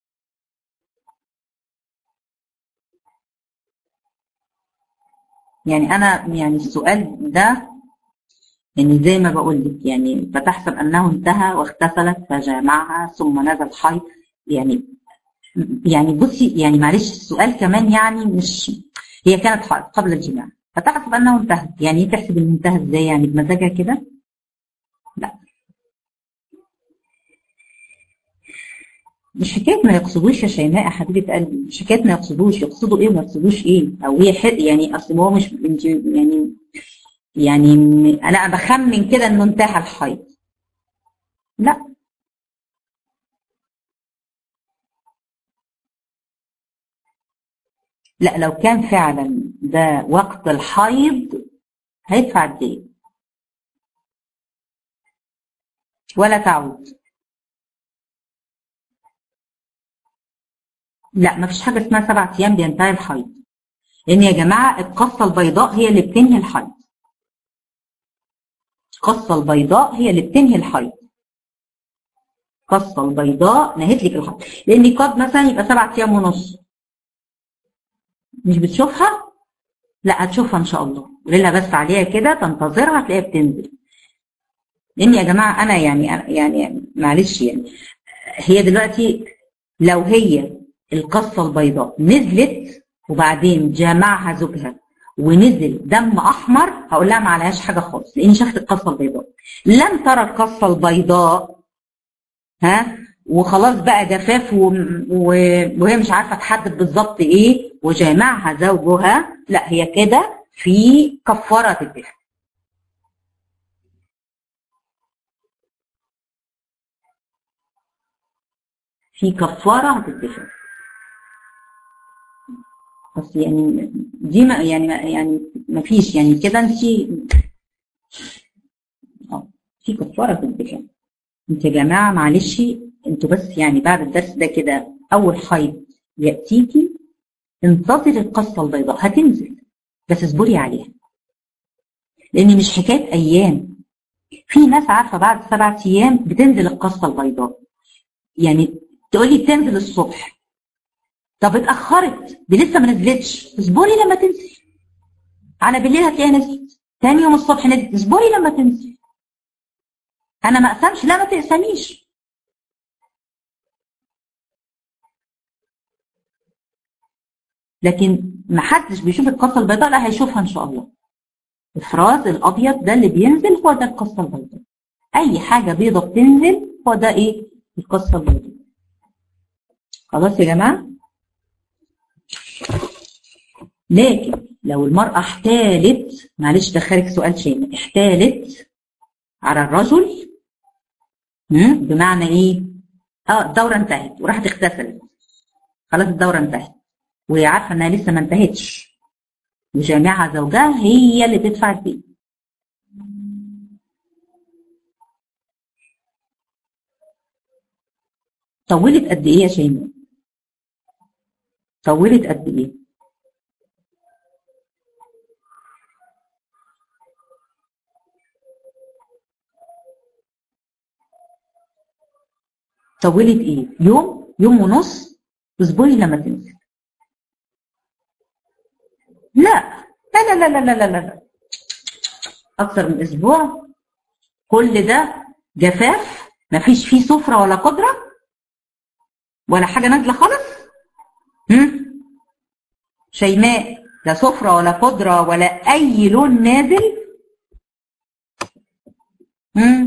A: يعني انا يعني السؤال ده يعني زي ما بقول لك يعني فتحسب انه انتهى واختفلت فجامعها ثم نزل حيض يعني يعني بصي يعني معلش السؤال كمان يعني مش هي كانت حائض قبل الجماع فتحسب انه انتهى يعني ايه تحسب انه انتهى ازاي يعني بمزاجها كده؟ لا مش حكايه ما يقصدوش يا شيماء حبيبه قلبي مش حكايه ما يقصدوش يقصدوا ايه وما يقصدوش ايه او هي حق يعني اصل هو مش انت يعني يعني انا بخمن كده انه انتهى الحيض لا لا لو كان فعلا ده وقت الحيض هيدفع الدين ولا تعود لا ما فيش حاجه اسمها سبع ايام بينتهي الحيض لان يا جماعه القصه البيضاء هي اللي بتنهي الحيض القصه البيضاء هي اللي بتنهي الحيض القصه البيضاء نهت لك الحيض لان قد مثلا يبقى سبع ايام ونص مش بتشوفها لا هتشوفها ان شاء الله قولي لها بس عليها كده تنتظرها هتلاقيها بتنزل لان يا جماعه انا يعني يعني معلش يعني هي دلوقتي لو هي القصه البيضاء نزلت وبعدين جامعها زوجها ونزل دم احمر هقول لها ما عليهاش حاجه خالص لان شافت القصه البيضاء لم ترى القصه البيضاء ها وخلاص بقى جفاف و... و... وهي مش عارفه تحدد بالظبط ايه وجامعها زوجها لا هي كده في كفاره الدفع في كفاره هتدفع بس يعني دي ما يعني ما يعني ما فيش يعني كده انت اه في كفاره تدفع انت يا جماعه معلش انتوا بس يعني بعد الدرس ده كده اول حيض ياتيكي انتظري القصه البيضاء هتنزل بس اصبري عليها لان مش حكايه ايام في ناس عارفه بعد سبعة ايام بتنزل القصه البيضاء يعني تقولي بتنزل الصبح طب اتاخرت دي لسه ما نزلتش اصبري لما تنزل على بالليل هتلاقيها نزلت تاني يوم الصبح نزلت اصبري لما تنزل انا ما اقسمش لا ما تقسميش لكن ما حدش بيشوف القصه البيضاء لا هيشوفها ان شاء الله الافراز الابيض ده اللي بينزل هو ده القصه البيضاء اي حاجه بيضه بتنزل هو ده ايه القصه البيضاء خلاص يا جماعه لكن لو المرأة احتالت معلش دخلك سؤال شيء احتالت على الرجل بمعنى ايه اه الدوره انتهت وراحت اغتسلت خلاص الدوره انتهت وهي عارفه انها لسه ما انتهتش وجامعها زوجها هي اللي تدفع الدين طولت قد ايه يا شيماء طولت قد ايه طولت ايه يوم يوم ونص اصبري لما تنزل لا لا لا لا لا لا لا لا اكثر من اسبوع كل ده جفاف مفيش فيه سفره ولا قدره ولا حاجه نازله خالص هم شيماء لا سفره ولا قدره ولا اي لون نازل هم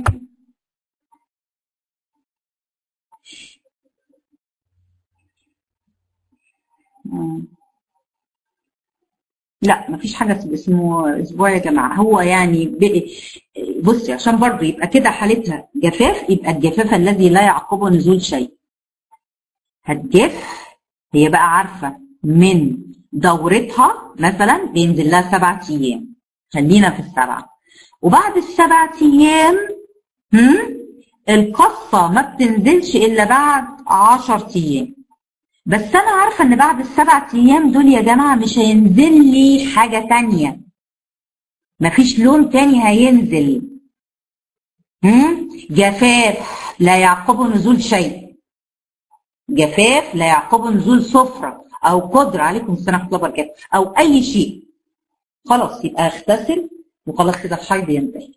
A: لا مفيش حاجة اسمه أسبوع يا جماعة هو يعني بصي عشان برضه يبقى كده حالتها جفاف يبقى الجفاف الذي لا يعقبه نزول شيء هتجف هي بقى عارفة من دورتها مثلا بينزل لها سبعة أيام خلينا في السبعة وبعد السبعة أيام هم القصة ما بتنزلش إلا بعد عشر أيام بس انا عارفه ان بعد السبع ايام دول يا جماعه مش هينزل لي حاجه تانية مفيش لون تاني هينزل هم؟ جفاف لا يعقبه نزول شيء جفاف لا يعقبه نزول سفره او قدره عليكم السلام ورحمه الله وبركاته او اي شيء خلاص يبقى اغتسل وخلاص كده الحيض ينتهي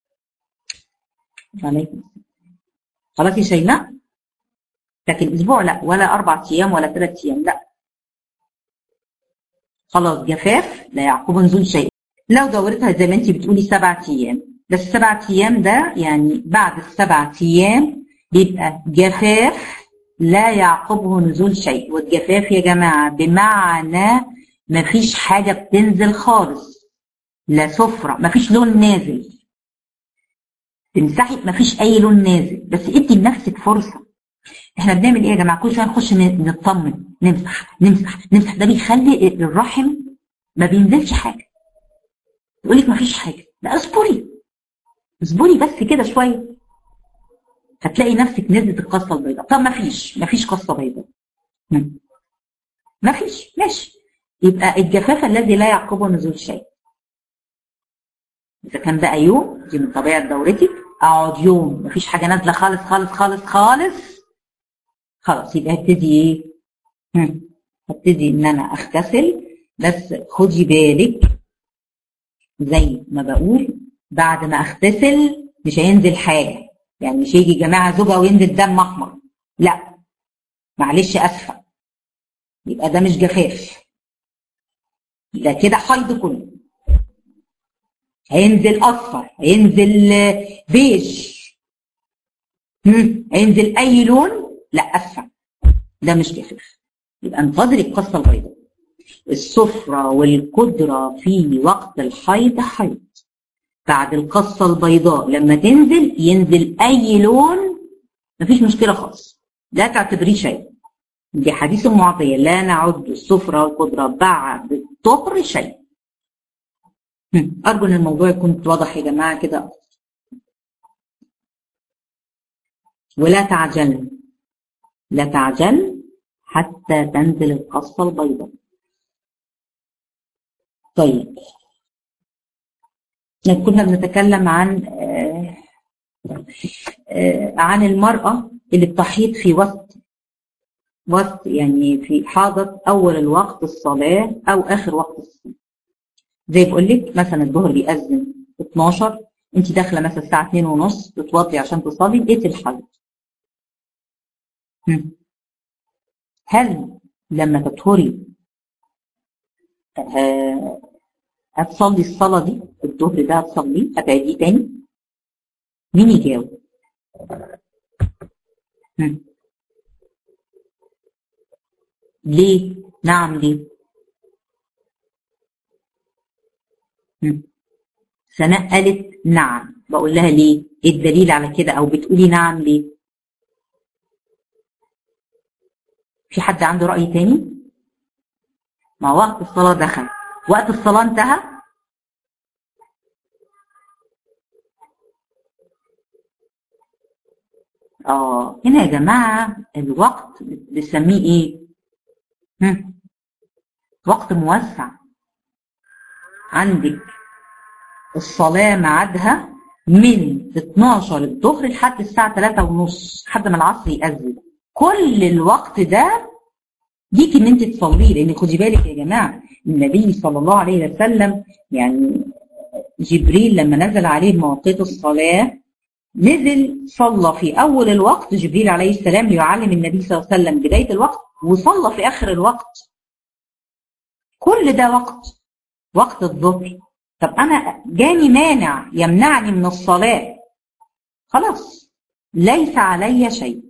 A: عليكم خلاص يا شيماء لكن اسبوع لا ولا اربع ايام ولا ثلاث ايام لا خلاص جفاف لا يعقب نزول شيء لو دورتها زي ما انت بتقولي سبعة ايام بس سبعة ايام ده يعني بعد السبعة ايام بيبقى جفاف لا يعقبه نزول شيء والجفاف يا جماعة بمعنى مفيش حاجة بتنزل خالص لا سفرة مفيش لون نازل تمسحي مفيش اي لون نازل بس ادي لنفسك فرصه احنا بنعمل ايه يا جماعه كل شويه نخش نطمن نمسح نمسح نمسح ده بيخلي الرحم ما بينزلش حاجه يقول لك ما فيش حاجه لا اصبري اصبري بس كده شويه هتلاقي نفسك نزلت القصه البيضاء طب ما فيش ما فيش قصه بيضاء ما فيش ماشي يبقى الجفاف الذي لا يعقبه نزول شيء اذا كان بقى يوم دي من طبيعه دورتك اقعد يوم ما فيش حاجه نازله خالص خالص خالص خالص خلاص يبقى هبتدي ايه؟ هبتدي ان انا اغتسل بس خدي بالك زي ما بقول بعد ما اغتسل مش هينزل حاجه يعني مش هيجي جماعه زوجها وينزل دم احمر لا معلش اسفه يبقى ده مش جفاف ده كده حيض كله هينزل اصفر هينزل بيج هينزل اي لون لا اسفل ده مش جفاف يبقى انتظري القصه البيضاء السفرة والقدرة في وقت الحيض حيض بعد القصة البيضاء لما تنزل ينزل أي لون مفيش مشكلة خالص لا تعتبريه شيء دي حديث معطية لا نعد السفرة والقدرة بعد الطهر شيء أرجو إن الموضوع يكون واضح يا جماعة كده ولا تعجلن لا تعجل حتى تنزل القصة البيضاء طيب كنا بنتكلم عن آه آه عن المرأة اللي بتحيض في وسط وسط يعني في حاضت أول الوقت الصلاة أو آخر وقت الصلاة زي بقول لك مثلا الظهر بيأذن 12 انت داخله مثلا الساعه 2 ونص تتوضي عشان تصلي لقيت الحيض هل لما تطهري آه هتصلي الصلاه دي الظهر ده هتصليه هتعيديه تاني مين يجاوب ليه نعم ليه سناء قالت نعم بقول لها ليه ايه الدليل على كده او بتقولي نعم ليه في حد عنده رأي تاني ما وقت الصلاة دخل وقت الصلاة انتهى اه هنا يا جماعة الوقت بنسميه ايه هم. وقت موسع عندك الصلاة ميعادها من 12 الظهر لحد الساعة 3 ونص لحد ما العصر يأذن كل الوقت ده ليك ان انت تصليه لان خدي بالك يا جماعه النبي صلى الله عليه وسلم يعني جبريل لما نزل عليه مواقيت الصلاه نزل صلى في اول الوقت جبريل عليه السلام ليعلم النبي صلى الله عليه وسلم بدايه الوقت وصلى في اخر الوقت كل ده وقت وقت الظهر طب انا جاني مانع يمنعني من الصلاه خلاص ليس علي شيء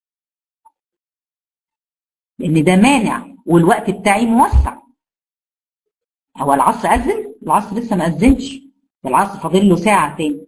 A: لان ده مانع والوقت بتاعي موسع هو العصر اذن العصر لسه ما اذنش العصر فاضل له ساعه تاني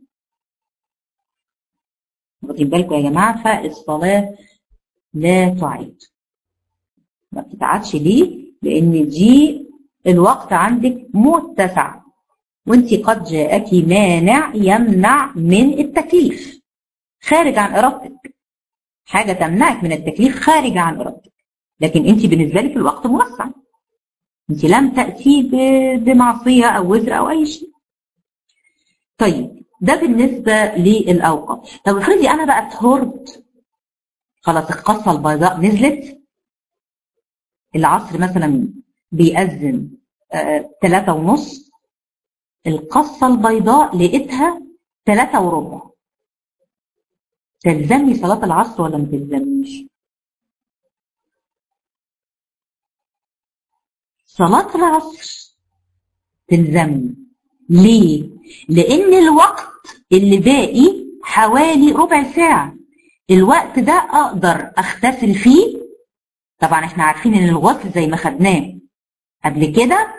A: واخدين بالكم يا جماعه فالصلاه لا تعيد ما بتتعادش ليه لان دي الوقت عندك متسع وانت قد جاءك مانع يمنع من التكليف خارج عن ارادتك حاجه تمنعك من التكليف خارج عن ارادتك لكن انت بالنسبه لك الوقت موسع انت لم تاتي بمعصيه او وزر او اي شيء طيب ده بالنسبه للاوقات طب افرضي انا بقى اتهرت خلاص القصه البيضاء نزلت العصر مثلا بيأذن آه، تلاتة ونص القصة البيضاء لقيتها تلاتة وربع تلزمني صلاة العصر ولا ما تلزمنيش؟ صلاة العصر تلزمني ليه؟ لأن الوقت اللي باقي حوالي ربع ساعة الوقت ده أقدر أغتسل فيه طبعا احنا عارفين ان الغسل زي ما خدناه قبل كده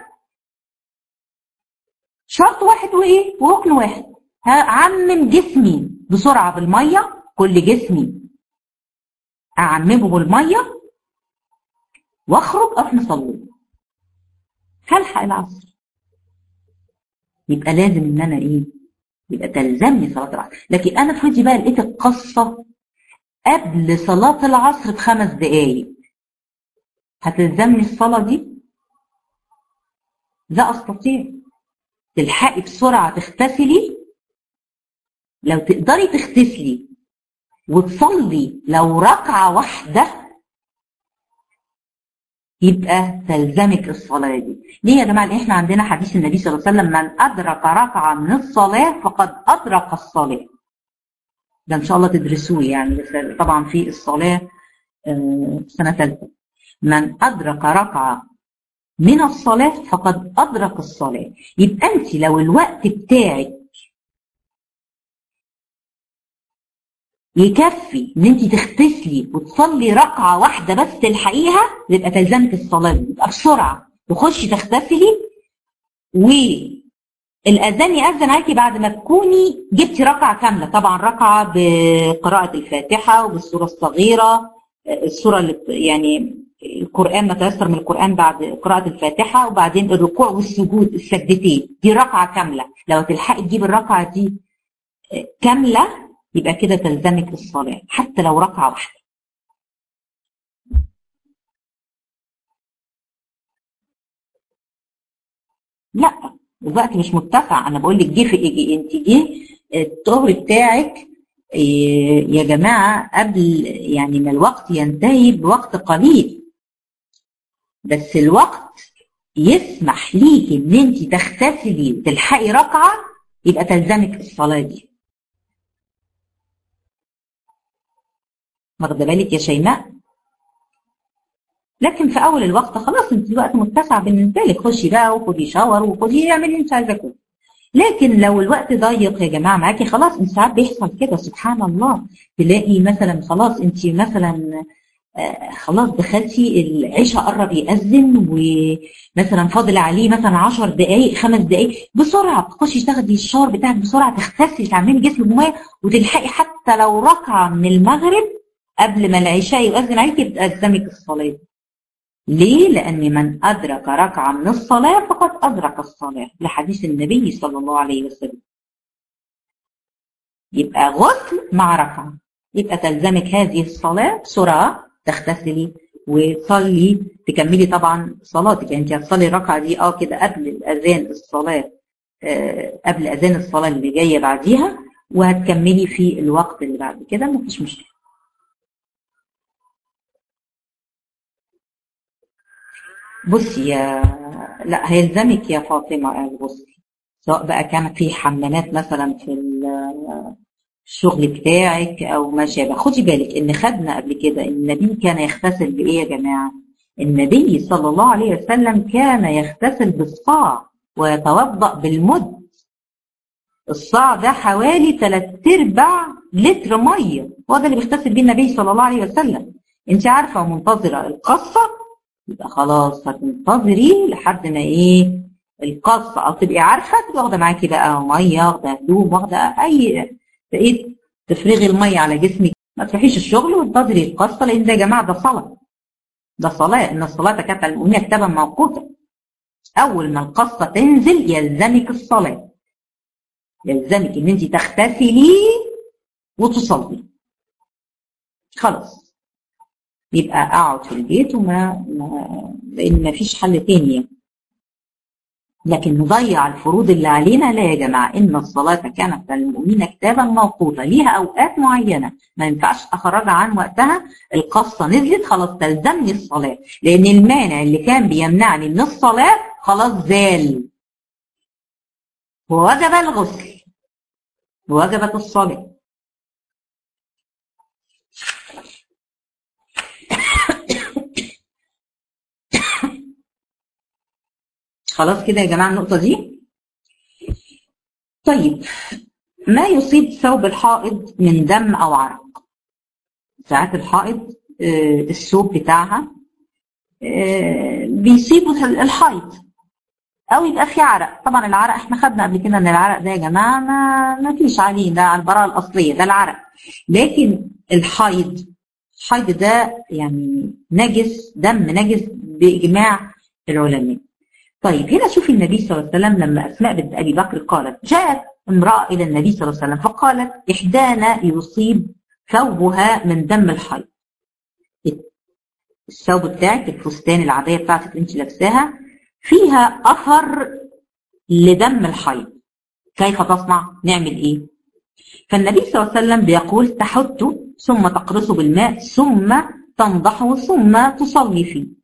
A: شرط واحد وايه وركن واحد هعمم جسمي بسرعه بالميه كل جسمي اعممه بالميه واخرج اروح مصلي هلحق العصر يبقى لازم ان انا ايه يبقى تلزمني صلاه العصر لكن انا افرضي بقى لقيت القصه قبل صلاه العصر بخمس دقائق هتلزمني الصلاه دي لا استطيع تلحقي بسرعه تغتسلي لو تقدري تغتسلي وتصلي لو ركعه واحده يبقى تلزمك الصلاة دي ليه يا جماعة لأن احنا عندنا حديث النبي صلى الله عليه وسلم من أدرك ركعة من الصلاة فقد أدرك الصلاة ده إن شاء الله تدرسوه يعني بس طبعا في الصلاة آه، سنة ثالثة من أدرك ركعة من الصلاة فقد أدرك الصلاة يبقى أنت لو الوقت بتاعك يكفي ان انت تغتسلي وتصلي ركعه واحده بس تلحقيها يبقى تلزمك الصلاه دي يبقى بسرعه تخشي تغتسلي والاذان ياذن عليكي بعد ما تكوني جبتي ركعه كامله طبعا ركعه بقراءه الفاتحه وبالسوره الصغيره السوره اللي يعني القران ما تيسر من القران بعد قراءه الفاتحه وبعدين الركوع والسجود السجدتين دي ركعه كامله لو تلحقي تجيب الركعه دي كامله يبقى كده تلزمك الصلاة حتى لو ركعة واحدة لا الوقت مش متسع انا بقول لك جه في انت جه الطهر بتاعك يا جماعه قبل يعني ما الوقت ينتهي بوقت قليل بس الوقت يسمح ليكي ان انت تغتسلي وتلحقي ركعه يبقى تلزمك الصلاه دي واخده بالك يا شيماء لكن في اول الوقت خلاص انت الوقت متسع بالنسبه لك خشي بقى وخدي شاور وخدي اعملي اللي انت عايزاه لكن لو الوقت ضيق يا جماعه معاكي خلاص انت ساعات بيحصل كده سبحان الله تلاقي مثلا خلاص انت مثلا آه خلاص دخلتي العشاء قرب يأذن ومثلا فاضل عليه مثلا 10 دقائق خمس دقائق بسرعه تخشي تاخدي الشاور بتاعك بسرعه تغتسلي تعملي جسم بميه وتلحقي حتى لو ركعه من المغرب قبل ما العشاء يؤذن عليك تلزمك الصلاة ليه؟ لأن من أدرك ركعة من الصلاة فقد أدرك الصلاة لحديث النبي صلى الله عليه وسلم يبقى غسل مع ركعة يبقى تلزمك هذه الصلاة بسرعة تغتسلي وتصلي تكملي طبعا صلاتك يعني انت هتصلي الركعة دي اه كده قبل الأذان الصلاة آه قبل أذان الصلاة اللي جاية بعديها وهتكملي في الوقت اللي بعد كده مفيش مشكلة بصي يا لا هيلزمك يا فاطمة الغسل سواء بقى كان في حمامات مثلا في الشغل بتاعك او ما شابه خدي بالك ان خدنا قبل كده ان النبي كان يغتسل بايه يا جماعه النبي صلى الله عليه وسلم كان يغتسل بالصاع ويتوضا بالمد الصاع ده حوالي 3 ارباع لتر ميه هو ده اللي بيغتسل بيه النبي صلى الله عليه وسلم انت عارفه ومنتظره القصه يبقى خلاص هتنتظري لحد ما ايه القصه او تبقي عارفه تبقي واخده معاكي بقى ميه واخده هدوم واخده اي بقيت تفرغي الميه على جسمك ما تروحيش الشغل وتنتظري القصه لان ده يا جماعه ده صلاه ده صلاه ان الصلاه كانت على المؤمنين كتابا موقوتا اول ما القصه تنزل يلزمك الصلاه يلزمك ان انت تغتسلي وتصلي خلاص يبقى اقعد في البيت وما ما لان ما فيش حل تاني يعني. لكن نضيع الفروض اللي علينا لا يا جماعه ان الصلاه كانت للمؤمنين كتابا موقوتا ليها اوقات معينه ما ينفعش اخرجها عن وقتها القصه نزلت خلاص تلزمني الصلاه لان المانع اللي كان بيمنعني من الصلاه خلاص زال ووجب الغسل ووجبت الصلاه خلاص كده يا جماعه النقطه دي طيب ما يصيب ثوب الحائض من دم او عرق ساعات الحائض آه الثوب بتاعها آه بيصيبه الحيض او يبقى في عرق طبعا العرق احنا خدنا قبل كده ان العرق ده يا جماعه ما ما فيش عليه ده على البراءه الاصليه ده العرق لكن الحيض الحيض ده يعني نجس دم نجس باجماع العلماء طيب هنا شوفي النبي صلى الله عليه وسلم لما اسماء بنت ابي بكر قالت جاءت امراه الى النبي صلى الله عليه وسلم فقالت احدانا يصيب ثوبها من دم الحيض الثوب بتاعك الفستان العاديه بتاعتك اللي انت لابساها فيها اثر لدم الحيض كيف تصنع نعمل ايه فالنبي صلى الله عليه وسلم بيقول تحته ثم تقرصه بالماء ثم تنضحه ثم تصلي فيه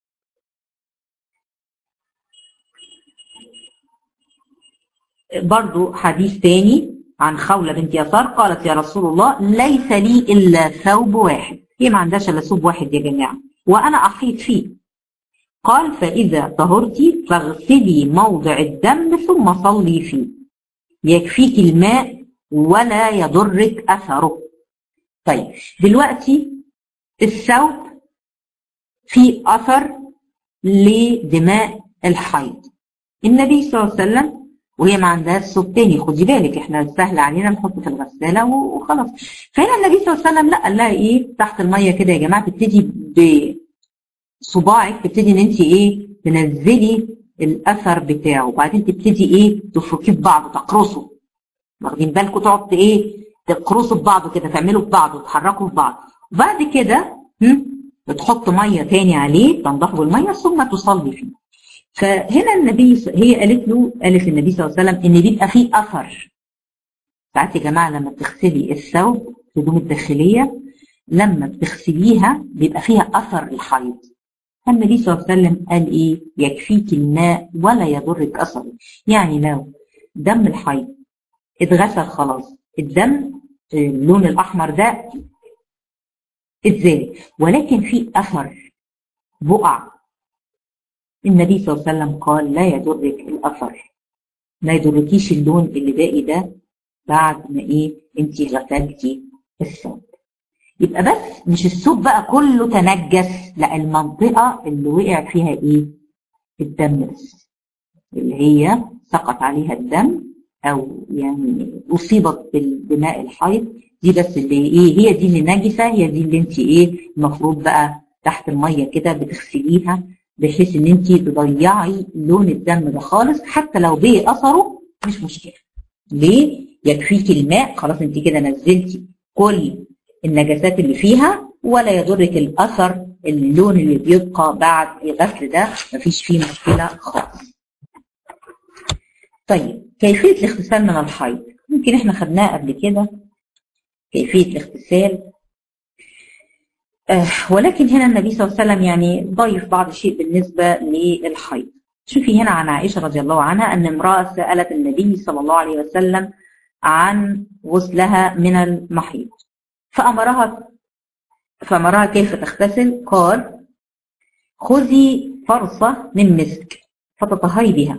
A: برضو حديث تاني عن خولة بنت يسار قالت يا رسول الله ليس لي إلا ثوب واحد هي ما عندهاش إلا ثوب واحد يا جماعة وأنا أحيط فيه قال فإذا طهرتي فاغسلي موضع الدم ثم صلي فيه يكفيك الماء ولا يضرك أثره طيب دلوقتي الثوب فيه أثر لدماء الحيض النبي صلى الله عليه وسلم وهي ما عندهاش ثوب تاني خدي بالك احنا سهل علينا نحط في الغساله وخلاص فهنا النبي صلى الله عليه وسلم لا قال لها ايه تحت الميه كده يا جماعه تبتدي بصباعك تبتدي ان انت ايه تنزلي الاثر بتاعه وبعدين تبتدي ايه تفركيه في بعض تقرصه واخدين بالكم تقعد ايه تقرصوا في بعض كده تعملوا في بعض وتحركوا في بعض وبعد كده بتحط ميه تاني عليه تنضحه بالميه ثم تصلي فيه فهنا النبي هي قالت له قالت النبي صلى الله عليه وسلم ان بيبقى فيه اثر ساعات يا جماعه لما بتغسلي الثوب الهدوم الداخليه لما بتغسليها بيبقى فيها اثر الحيض النبي صلى الله عليه وسلم قال ايه يكفيك الماء ولا يضرك اثره يعني لو دم الحيض اتغسل خلاص الدم اللون الاحمر ده ازاي ولكن في اثر بقع النبي صلى الله عليه وسلم قال لا يضرك الاثر ما يضركيش اللون اللي باقي ده بعد ما ايه انت غسلتي الثوب يبقى بس مش الثوب بقى كله تنجس لا المنطقه اللي وقع فيها ايه الدم بس اللي هي سقط عليها الدم او يعني اصيبت بالدماء الحيض دي بس اللي ايه هي دي اللي نجسه هي دي اللي انت ايه المفروض بقى تحت الميه كده بتغسليها بحيث ان انت تضيعي لون الدم ده خالص حتى لو بيه اثره مش مشكله ليه يكفيكي الماء خلاص انت كده نزلتي كل النجاسات اللي فيها ولا يضرك الاثر اللون اللي بيبقى بعد الغسل ده مفيش فيه مشكله خالص طيب كيفيه الاغتسال من الحيض ممكن احنا خدناه قبل كده كيفيه الاغتسال آه ولكن هنا النبي صلى الله عليه وسلم يعني ضيف بعض الشيء بالنسبه للحيض شوفي هنا عن عائشه رضي الله عنها ان امراه سالت النبي صلى الله عليه وسلم عن غسلها من المحيض فامرها فامرها كيف تغتسل قال خذي فرصه من مسك فتطهري بها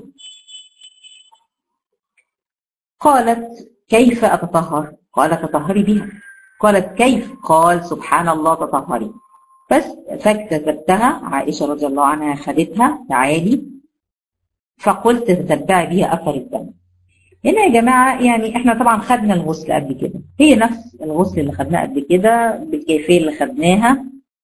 A: قالت كيف اتطهر قال تطهري بها قالت كيف قال سبحان الله تطهري بس فاكتسبتها عائشة رضي الله عنها خدتها تعالي فقلت تتبعي بها أثر الدم هنا يا جماعة يعني احنا طبعا خدنا الغسل قبل كده هي نفس الغسل اللي خدناه قبل كده بالكيفية اللي خدناها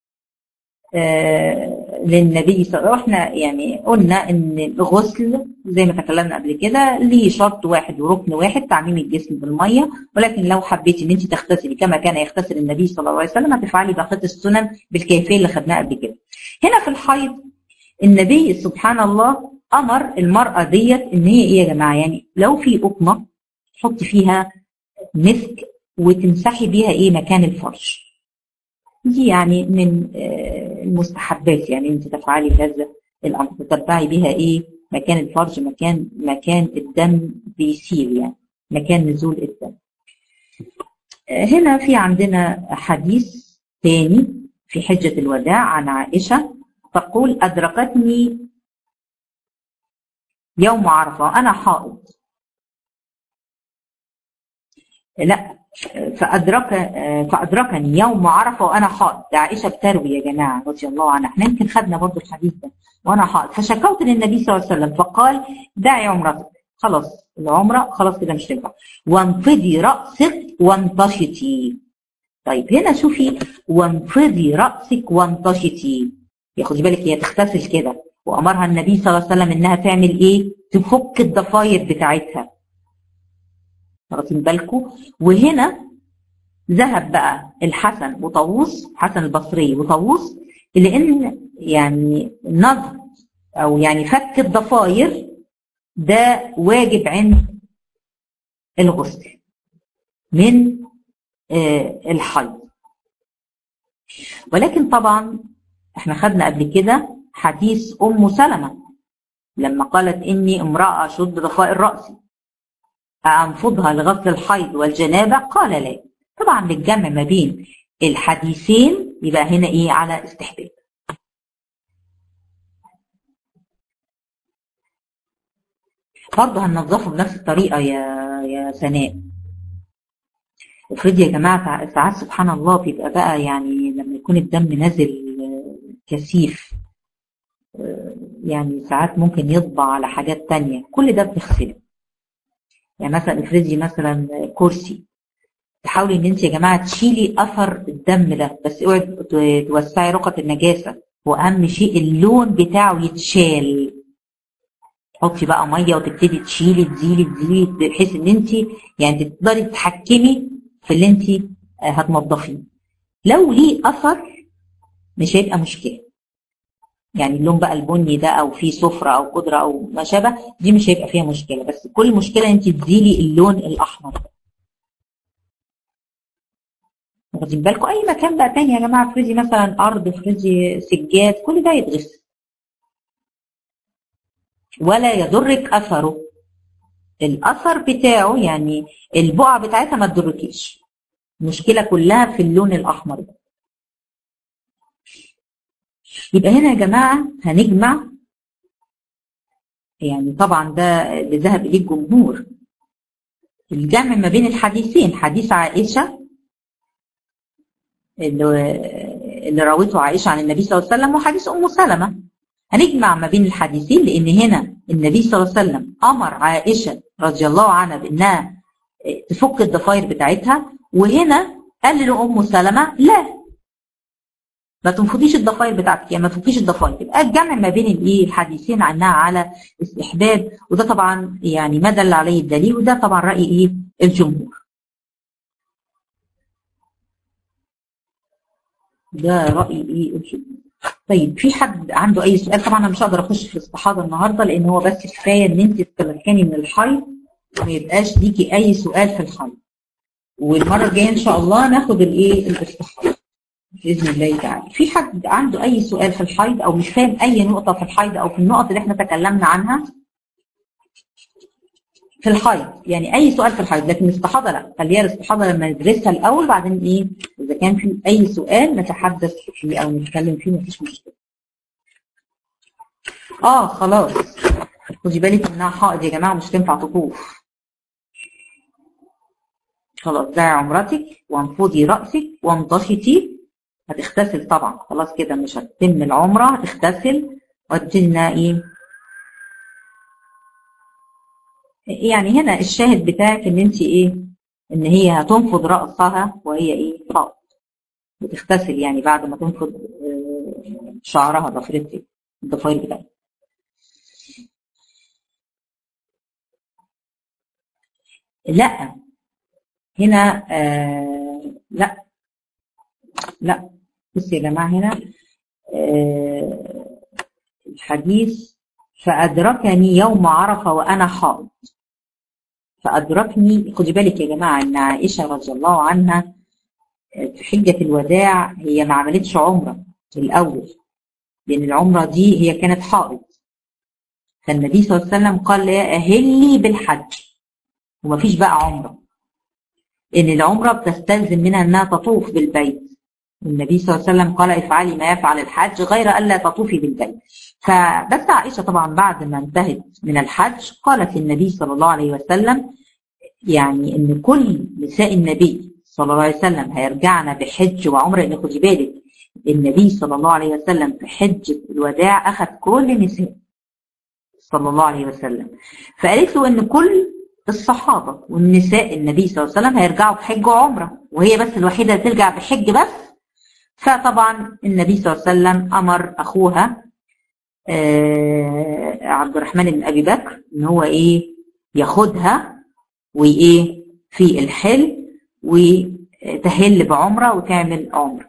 A: آه للنبي صلى الله عليه وسلم احنا يعني قلنا ان الغسل زي ما تكلمنا قبل كده ليه شرط واحد وركن واحد تعميم الجسم بالميه ولكن لو حبيتي ان انت تغتسلي كما كان يغتسل النبي صلى الله عليه وسلم هتفعلي بقيه السنن بالكيفيه اللي خدناها قبل كده. هنا في الحيض النبي سبحان الله امر المراه ديت ان هي ايه يا جماعه يعني لو في قطنه تحطي فيها مسك وتمسحي بيها ايه مكان الفرش. دي يعني من المستحبات يعني انت تفعلي هذا الامر تتبعي بها ايه مكان الفرج مكان مكان الدم بيسيل يعني مكان نزول الدم هنا في عندنا حديث ثاني في حجة الوداع عن عائشة تقول أدركتني يوم عرفة أنا حائض لا فأدرك فأدركني يوم عرفة وأنا حائض ده عائشة بتروي يا جماعة رضي الله عنها احنا يمكن خدنا برضه الحديث ده وأنا حائض فشكوت للنبي صلى الله عليه وسلم فقال دعي عمرتك خلاص العمرة خلاص كده مش تنفع وانفضي رأسك وانتشطي طيب هنا شوفي وانفضي رأسك وانتشطي يا خدي بالك هي تغتسل كده وأمرها النبي صلى الله عليه وسلم إنها تعمل إيه؟ تفك الضفاير بتاعتها واخدين بالكم وهنا ذهب بقى الحسن وطاووس حسن البصري وطاووس لان يعني نظم او يعني فك الضفاير ده واجب عند الغسل من آه الحيض ولكن طبعا احنا خدنا قبل كده حديث ام سلمه لما قالت اني امراه اشد ضفائر راسي أنفضها لغسل الحيض والجنابة قال لا طبعا للجمع ما بين الحديثين يبقى هنا ايه على استحباب برضه هننظفه بنفس الطريقة يا يا سناء افرضي يا جماعة ساعات سبحان الله بيبقى بقى يعني لما يكون الدم نازل كثيف يعني ساعات ممكن يطبع على حاجات تانية كل ده بنغسله يعني مثلا افرضي مثلا كرسي تحاولي ان انت يا جماعه تشيلي اثر الدم ده بس اوعي توسعي رقعه النجاسه واهم شيء اللون بتاعه يتشال تحطي بقى ميه وتبتدي تشيلي تزيلي تزيلي بحيث ان انت يعني تقدري تتحكمي في اللي انت هتنضفيه لو ليه اثر مش هيبقى مشكله يعني اللون بقى البني ده او فيه صفرة او قدرة او ما شابه دي مش هيبقى فيها مشكلة بس كل مشكلة انت تزيلي اللون الاحمر ده واخدين بالكم اي مكان بقى تاني يا جماعة افرضي مثلا ارض افرضي سجاد كل ده يتغسل ولا يضرك اثره الاثر بتاعه يعني البقعة بتاعتها ما تضركيش المشكلة كلها في اللون الاحمر ده يبقى هنا يا جماعة هنجمع يعني طبعا ده اللي ذهب إليه الجمهور الجمع ما بين الحديثين حديث عائشة اللي, اللي راوته عائشة عن النبي صلى الله عليه وسلم وحديث أم سلمة هنجمع ما بين الحديثين لأن هنا النبي صلى الله عليه وسلم أمر عائشة رضي الله عنها بأنها تفك الضفاير بتاعتها وهنا قال لأم سلمة لا ما تنفضيش الضفاير بتاعتك يعني ما تنفضيش الضفاير يبقى الجمع ما بين الايه الحديثين عنها على استحباب وده طبعا يعني ما دل عليه الدليل وده طبعا راي ايه الجمهور ده راي ايه الجمهور طيب في حد عنده اي سؤال طبعا انا مش هقدر اخش في الاستحاضه النهارده لان هو بس كفايه ان انت تتمكني من الحيض وما يبقاش ليكي اي سؤال في الحيض والمره الجايه ان شاء الله ناخد الايه الاستحاضه باذن الله تعالى في حد عنده اي سؤال في الحيض او مش فاهم اي نقطه في الحيض او في النقط اللي احنا تكلمنا عنها في الحيض يعني اي سؤال في الحيض لكن الاستحاضه لا خليها الاستحاضه لما ندرسها الاول بعدين ايه اذا كان في اي سؤال نتحدث فيه او نتكلم فيه مفيش مشكله اه خلاص خدي بالك انها حائض يا جماعه مش تنفع تطوف خلاص دعي عمرتك وانفضي راسك وانضشتي هتغتسل طبعا خلاص كده مش هتتم العمره هتغتسل وتبتدي ايه يعني هنا الشاهد بتاعك ان انت ايه ان هي هتنفض راسها وهي ايه حائض بتغتسل يعني بعد ما تنفض شعرها ضفيرتك الضفاير بتاعتها لا هنا آه لا لا بصوا يا جماعه هنا آه الحديث فأدركني يوم عرفة وأنا حائض فأدركني خدي بالك يا جماعة إن عائشة رضي الله عنها في حجة الوداع هي ما عملتش عمرة الأول لأن العمرة دي هي كانت حائض فالنبي صلى الله عليه وسلم قال لها أهلي بالحج ومفيش بقى عمرة إن العمرة بتستلزم منها إنها تطوف بالبيت النبي صلى الله عليه وسلم قال افعلي ما يفعل الحج غير ألا تطوفي بالبيت فبس عائشة طبعا بعد ما انتهت من الحج قالت للنبي صلى الله عليه وسلم يعني ان كل نساء النبي صلى الله عليه وسلم هيرجعن بحج وعمرة ان خدي بالك النبي صلى الله عليه وسلم في حجة الوداع أخذ كل النساء صلى الله عليه وسلم فقالت له ان كل الصحابة والنساء النبي صلى الله عليه وسلم هيرجعوا بحج وعمرة وهي بس الوحيدة اللي ترجع بحج بس فطبعا النبي صلى الله عليه وسلم أمر أخوها آه عبد الرحمن بن أبي بكر إن هو إيه ياخدها وإيه في الحل وتهل بعمرة وتعمل عمرة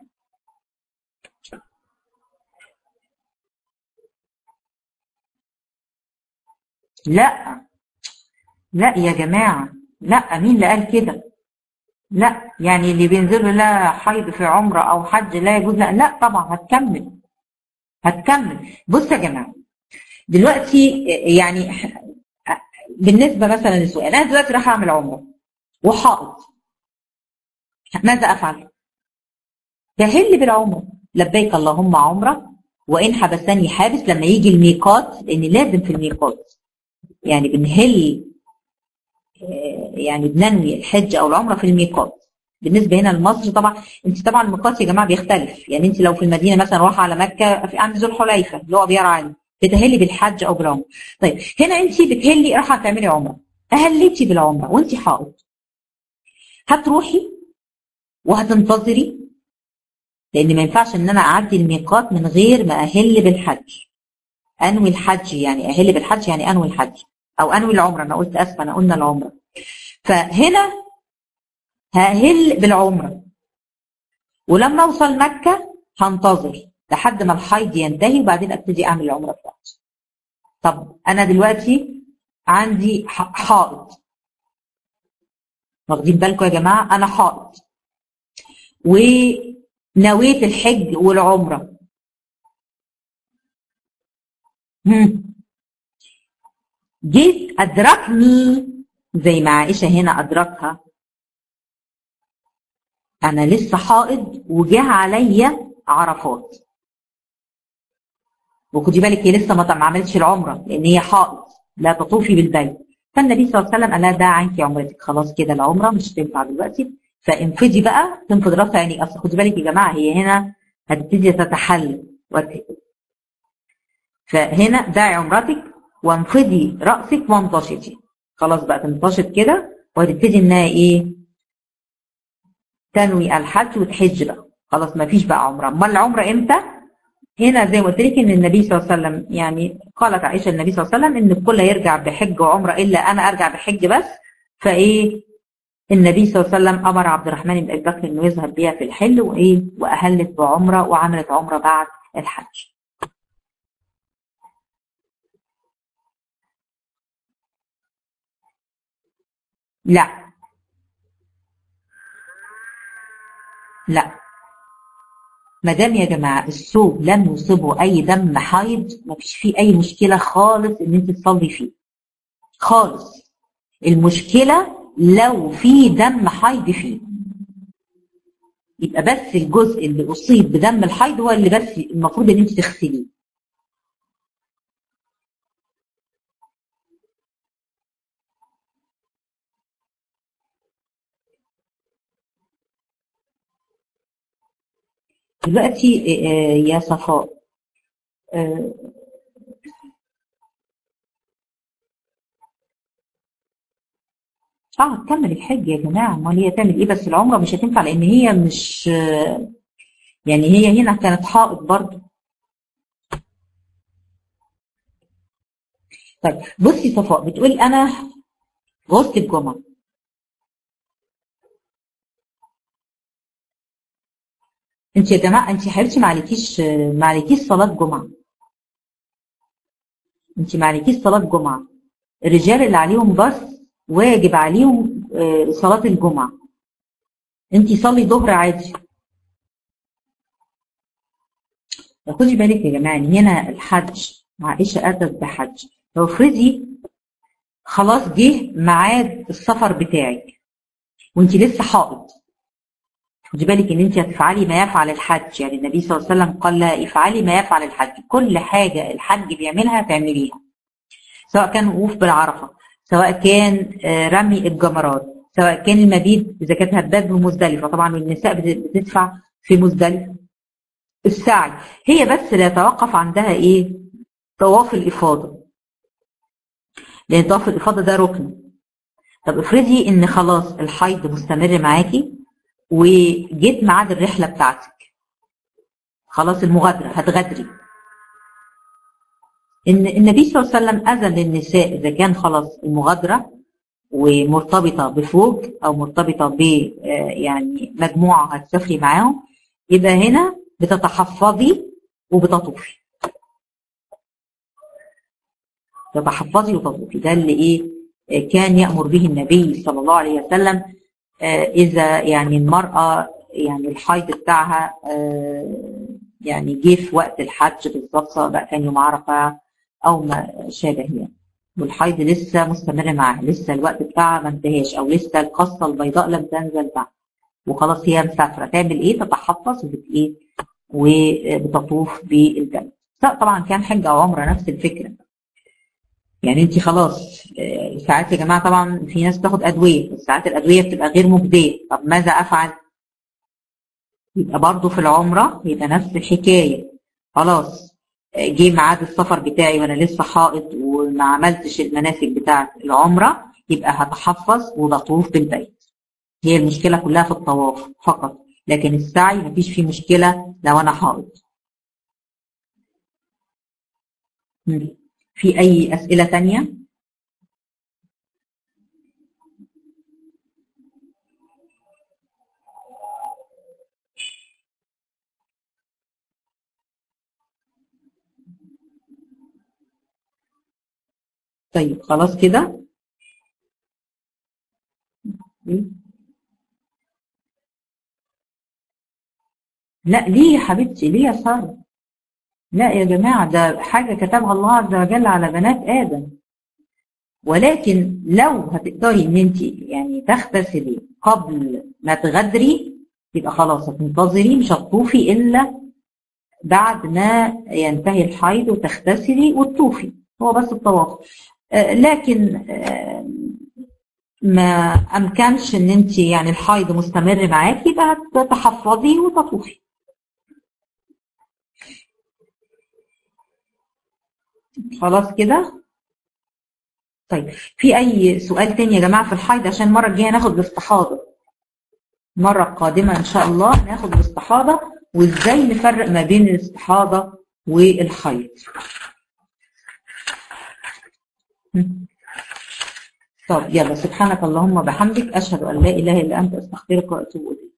A: لا لا يا جماعة لا مين اللي قال كده لا يعني اللي بينزل لا حيض في عمرة أو حج لا يجوز لا لا طبعا هتكمل هتكمل بص يا جماعة دلوقتي يعني بالنسبة مثلا للسؤال أنا دلوقتي راح أعمل عمرة وحائض ماذا أفعل؟ بهل بالعمرة لبيك اللهم عمرة وإن حبسني حابس لما يجي الميقات لأن لازم في الميقات يعني بنهل يعني بننوي الحج او العمره في الميقات بالنسبه هنا لمصر طبعا انت طبعا الميقات يا جماعه بيختلف يعني انت لو في المدينه مثلا رايحه على مكه في عند ذو الحليفه اللي هو ابيار علي بتهلي بالحج او بالعمره طيب هنا انت بتهلي رايحه تعملي عمره اهليتي بالعمره وانت حائض هتروحي وهتنتظري لان ما ينفعش ان انا اعدي الميقات من غير ما اهل بالحج انوي الحج يعني اهل بالحج يعني انوي الحج او انوي العمره انا قلت اسفه انا قلنا العمره فهنا ههل بالعمره ولما اوصل مكه هنتظر لحد ما الحيض ينتهي وبعدين ابتدي اعمل العمره بتاعتي طب انا دلوقتي عندي حائض واخدين بالكم يا جماعه انا حائض ونويت الحج والعمره جيت أدركني زي ما عائشة هنا أدركها أنا لسه حائض وجه عليا عرفات وخدي بالك هي لسه ما عملتش العمرة لأن هي حائض لا تطوفي بالبيت فالنبي صلى الله عليه وسلم قال لها دع عنك عمرتك خلاص كده العمرة مش تنفع دلوقتي فانفضي بقى تنفض راسها يعني أصل خدي بالك يا جماعة هي هنا هتبتدي تتحل فهنا دعي عمرتك وانفضي رأسك وانتشطي خلاص بقى تنتشط كده وهتبتدي انها ايه تنوي الحج وتحج بقى خلاص ما فيش بقى عمره امال العمره امتى هنا زي ما قلت لك ان النبي صلى الله عليه وسلم يعني قالت عائشه النبي صلى الله عليه وسلم ان الكل يرجع بحج وعمره الا انا ارجع بحج بس فايه النبي صلى الله عليه وسلم امر عبد الرحمن بن ابي بكر انه يذهب بيها في الحل وايه واهلت بعمره وعملت عمره بعد الحج لا لا ما دام يا جماعه الثوب لم يصيبه اي دم حيض ما فيش فيه اي مشكله خالص ان انت تصلي فيه خالص المشكله لو في دم حيض فيه يبقى بس الجزء اللي اصيب بدم الحيض هو اللي بس المفروض ان انت تغسليه دلوقتي يا صفاء اه تكمل الحج يا جماعه امال هي تعمل ايه بس العمره مش هتنفع لان هي مش يعني هي هنا كانت حائط برضه طيب بصي صفاء بتقول انا غصت الجمعه انت يا جماعه انت يا حبيبتي ما عليكيش ما عليكيش صلاه جمعه انت ما عليكيش صلاه جمعه الرجال اللي عليهم بس واجب عليهم صلاه الجمعه انت صلي ظهر عادي خدي بالك يا جماعه ان هنا الحج عائشه اتت بحج لو افرضي خلاص جه ميعاد السفر بتاعك وانت لسه حائض خدي بالك ان انت هتفعلي ما يفعل الحج يعني النبي صلى الله عليه وسلم قال لها افعلي ما يفعل الحج كل حاجه الحج بيعملها تعمليها سواء كان وقوف بالعرفه سواء كان رمي الجمرات سواء كان المبيت اذا كانت هبات بمزدلفه طبعا النساء بتدفع في مزدلفه السعي هي بس لا يتوقف عندها ايه طواف الافاضه لان طواف الافاضه ده ركن طب افرضي ان خلاص الحيض مستمر معاكي وجيت ميعاد الرحله بتاعتك خلاص المغادره هتغادري ان النبي صلى الله عليه وسلم اذن للنساء اذا كان خلاص المغادره ومرتبطه بفوج او مرتبطه ب يعني مجموعه هتسافري معاهم يبقى هنا بتتحفظي وبتطوفي تتحفظي وتطوفي ده اللي ايه كان يامر به النبي صلى الله عليه وسلم اذا يعني المراه يعني الحيض بتاعها يعني جه في وقت الحج بالظبط سواء بقى كان يوم عرفه او ما شابه يعني والحيض لسه مستمر معاها لسه الوقت بتاعها ما انتهاش او لسه القصه البيضاء لم تنزل بعد وخلاص هي مسافره تعمل ايه تتحفظ وبت ايه وبتطوف بالبلد سواء طبعا كان حج او عمره نفس الفكره يعني انت خلاص ساعات يا جماعه طبعا في ناس بتاخد ادويه بس ساعات الادويه بتبقى غير مجديه طب ماذا افعل؟ يبقى برضه في العمره يبقى نفس الحكايه خلاص جه ميعاد السفر بتاعي وانا لسه حائط وما عملتش المناسك بتاعه العمره يبقى هتحفظ وبطوف بالبيت هي المشكله كلها في الطواف فقط لكن السعي مفيش فيه مشكله لو انا حائط في أي أسئلة تانية؟ طيب خلاص كده لا ليه يا حبيبتي ليه يا ساره لا يا جماعة ده حاجة كتبها الله عز وجل على بنات آدم ولكن لو هتقدري ان انت يعني تغتسلي قبل ما تغدري يبقى خلاص هتنتظري مش هتطوفي الا بعد ما ينتهي الحيض وتغتسلي وتطوفي هو بس الطواف آه لكن آه ما امكنش ان انت يعني الحيض مستمر معاكي يبقى هتتحفظي وتطوفي خلاص كده طيب في اي سؤال تاني يا جماعه في الحيض عشان المره الجايه ناخد الاستحاضه المرة القادمة إن شاء الله ناخد الاستحاضة وإزاي نفرق ما بين الاستحاضة والحيض طب يلا سبحانك اللهم وبحمدك أشهد أن لا إله إلا أنت أستغفرك وأتوب إليك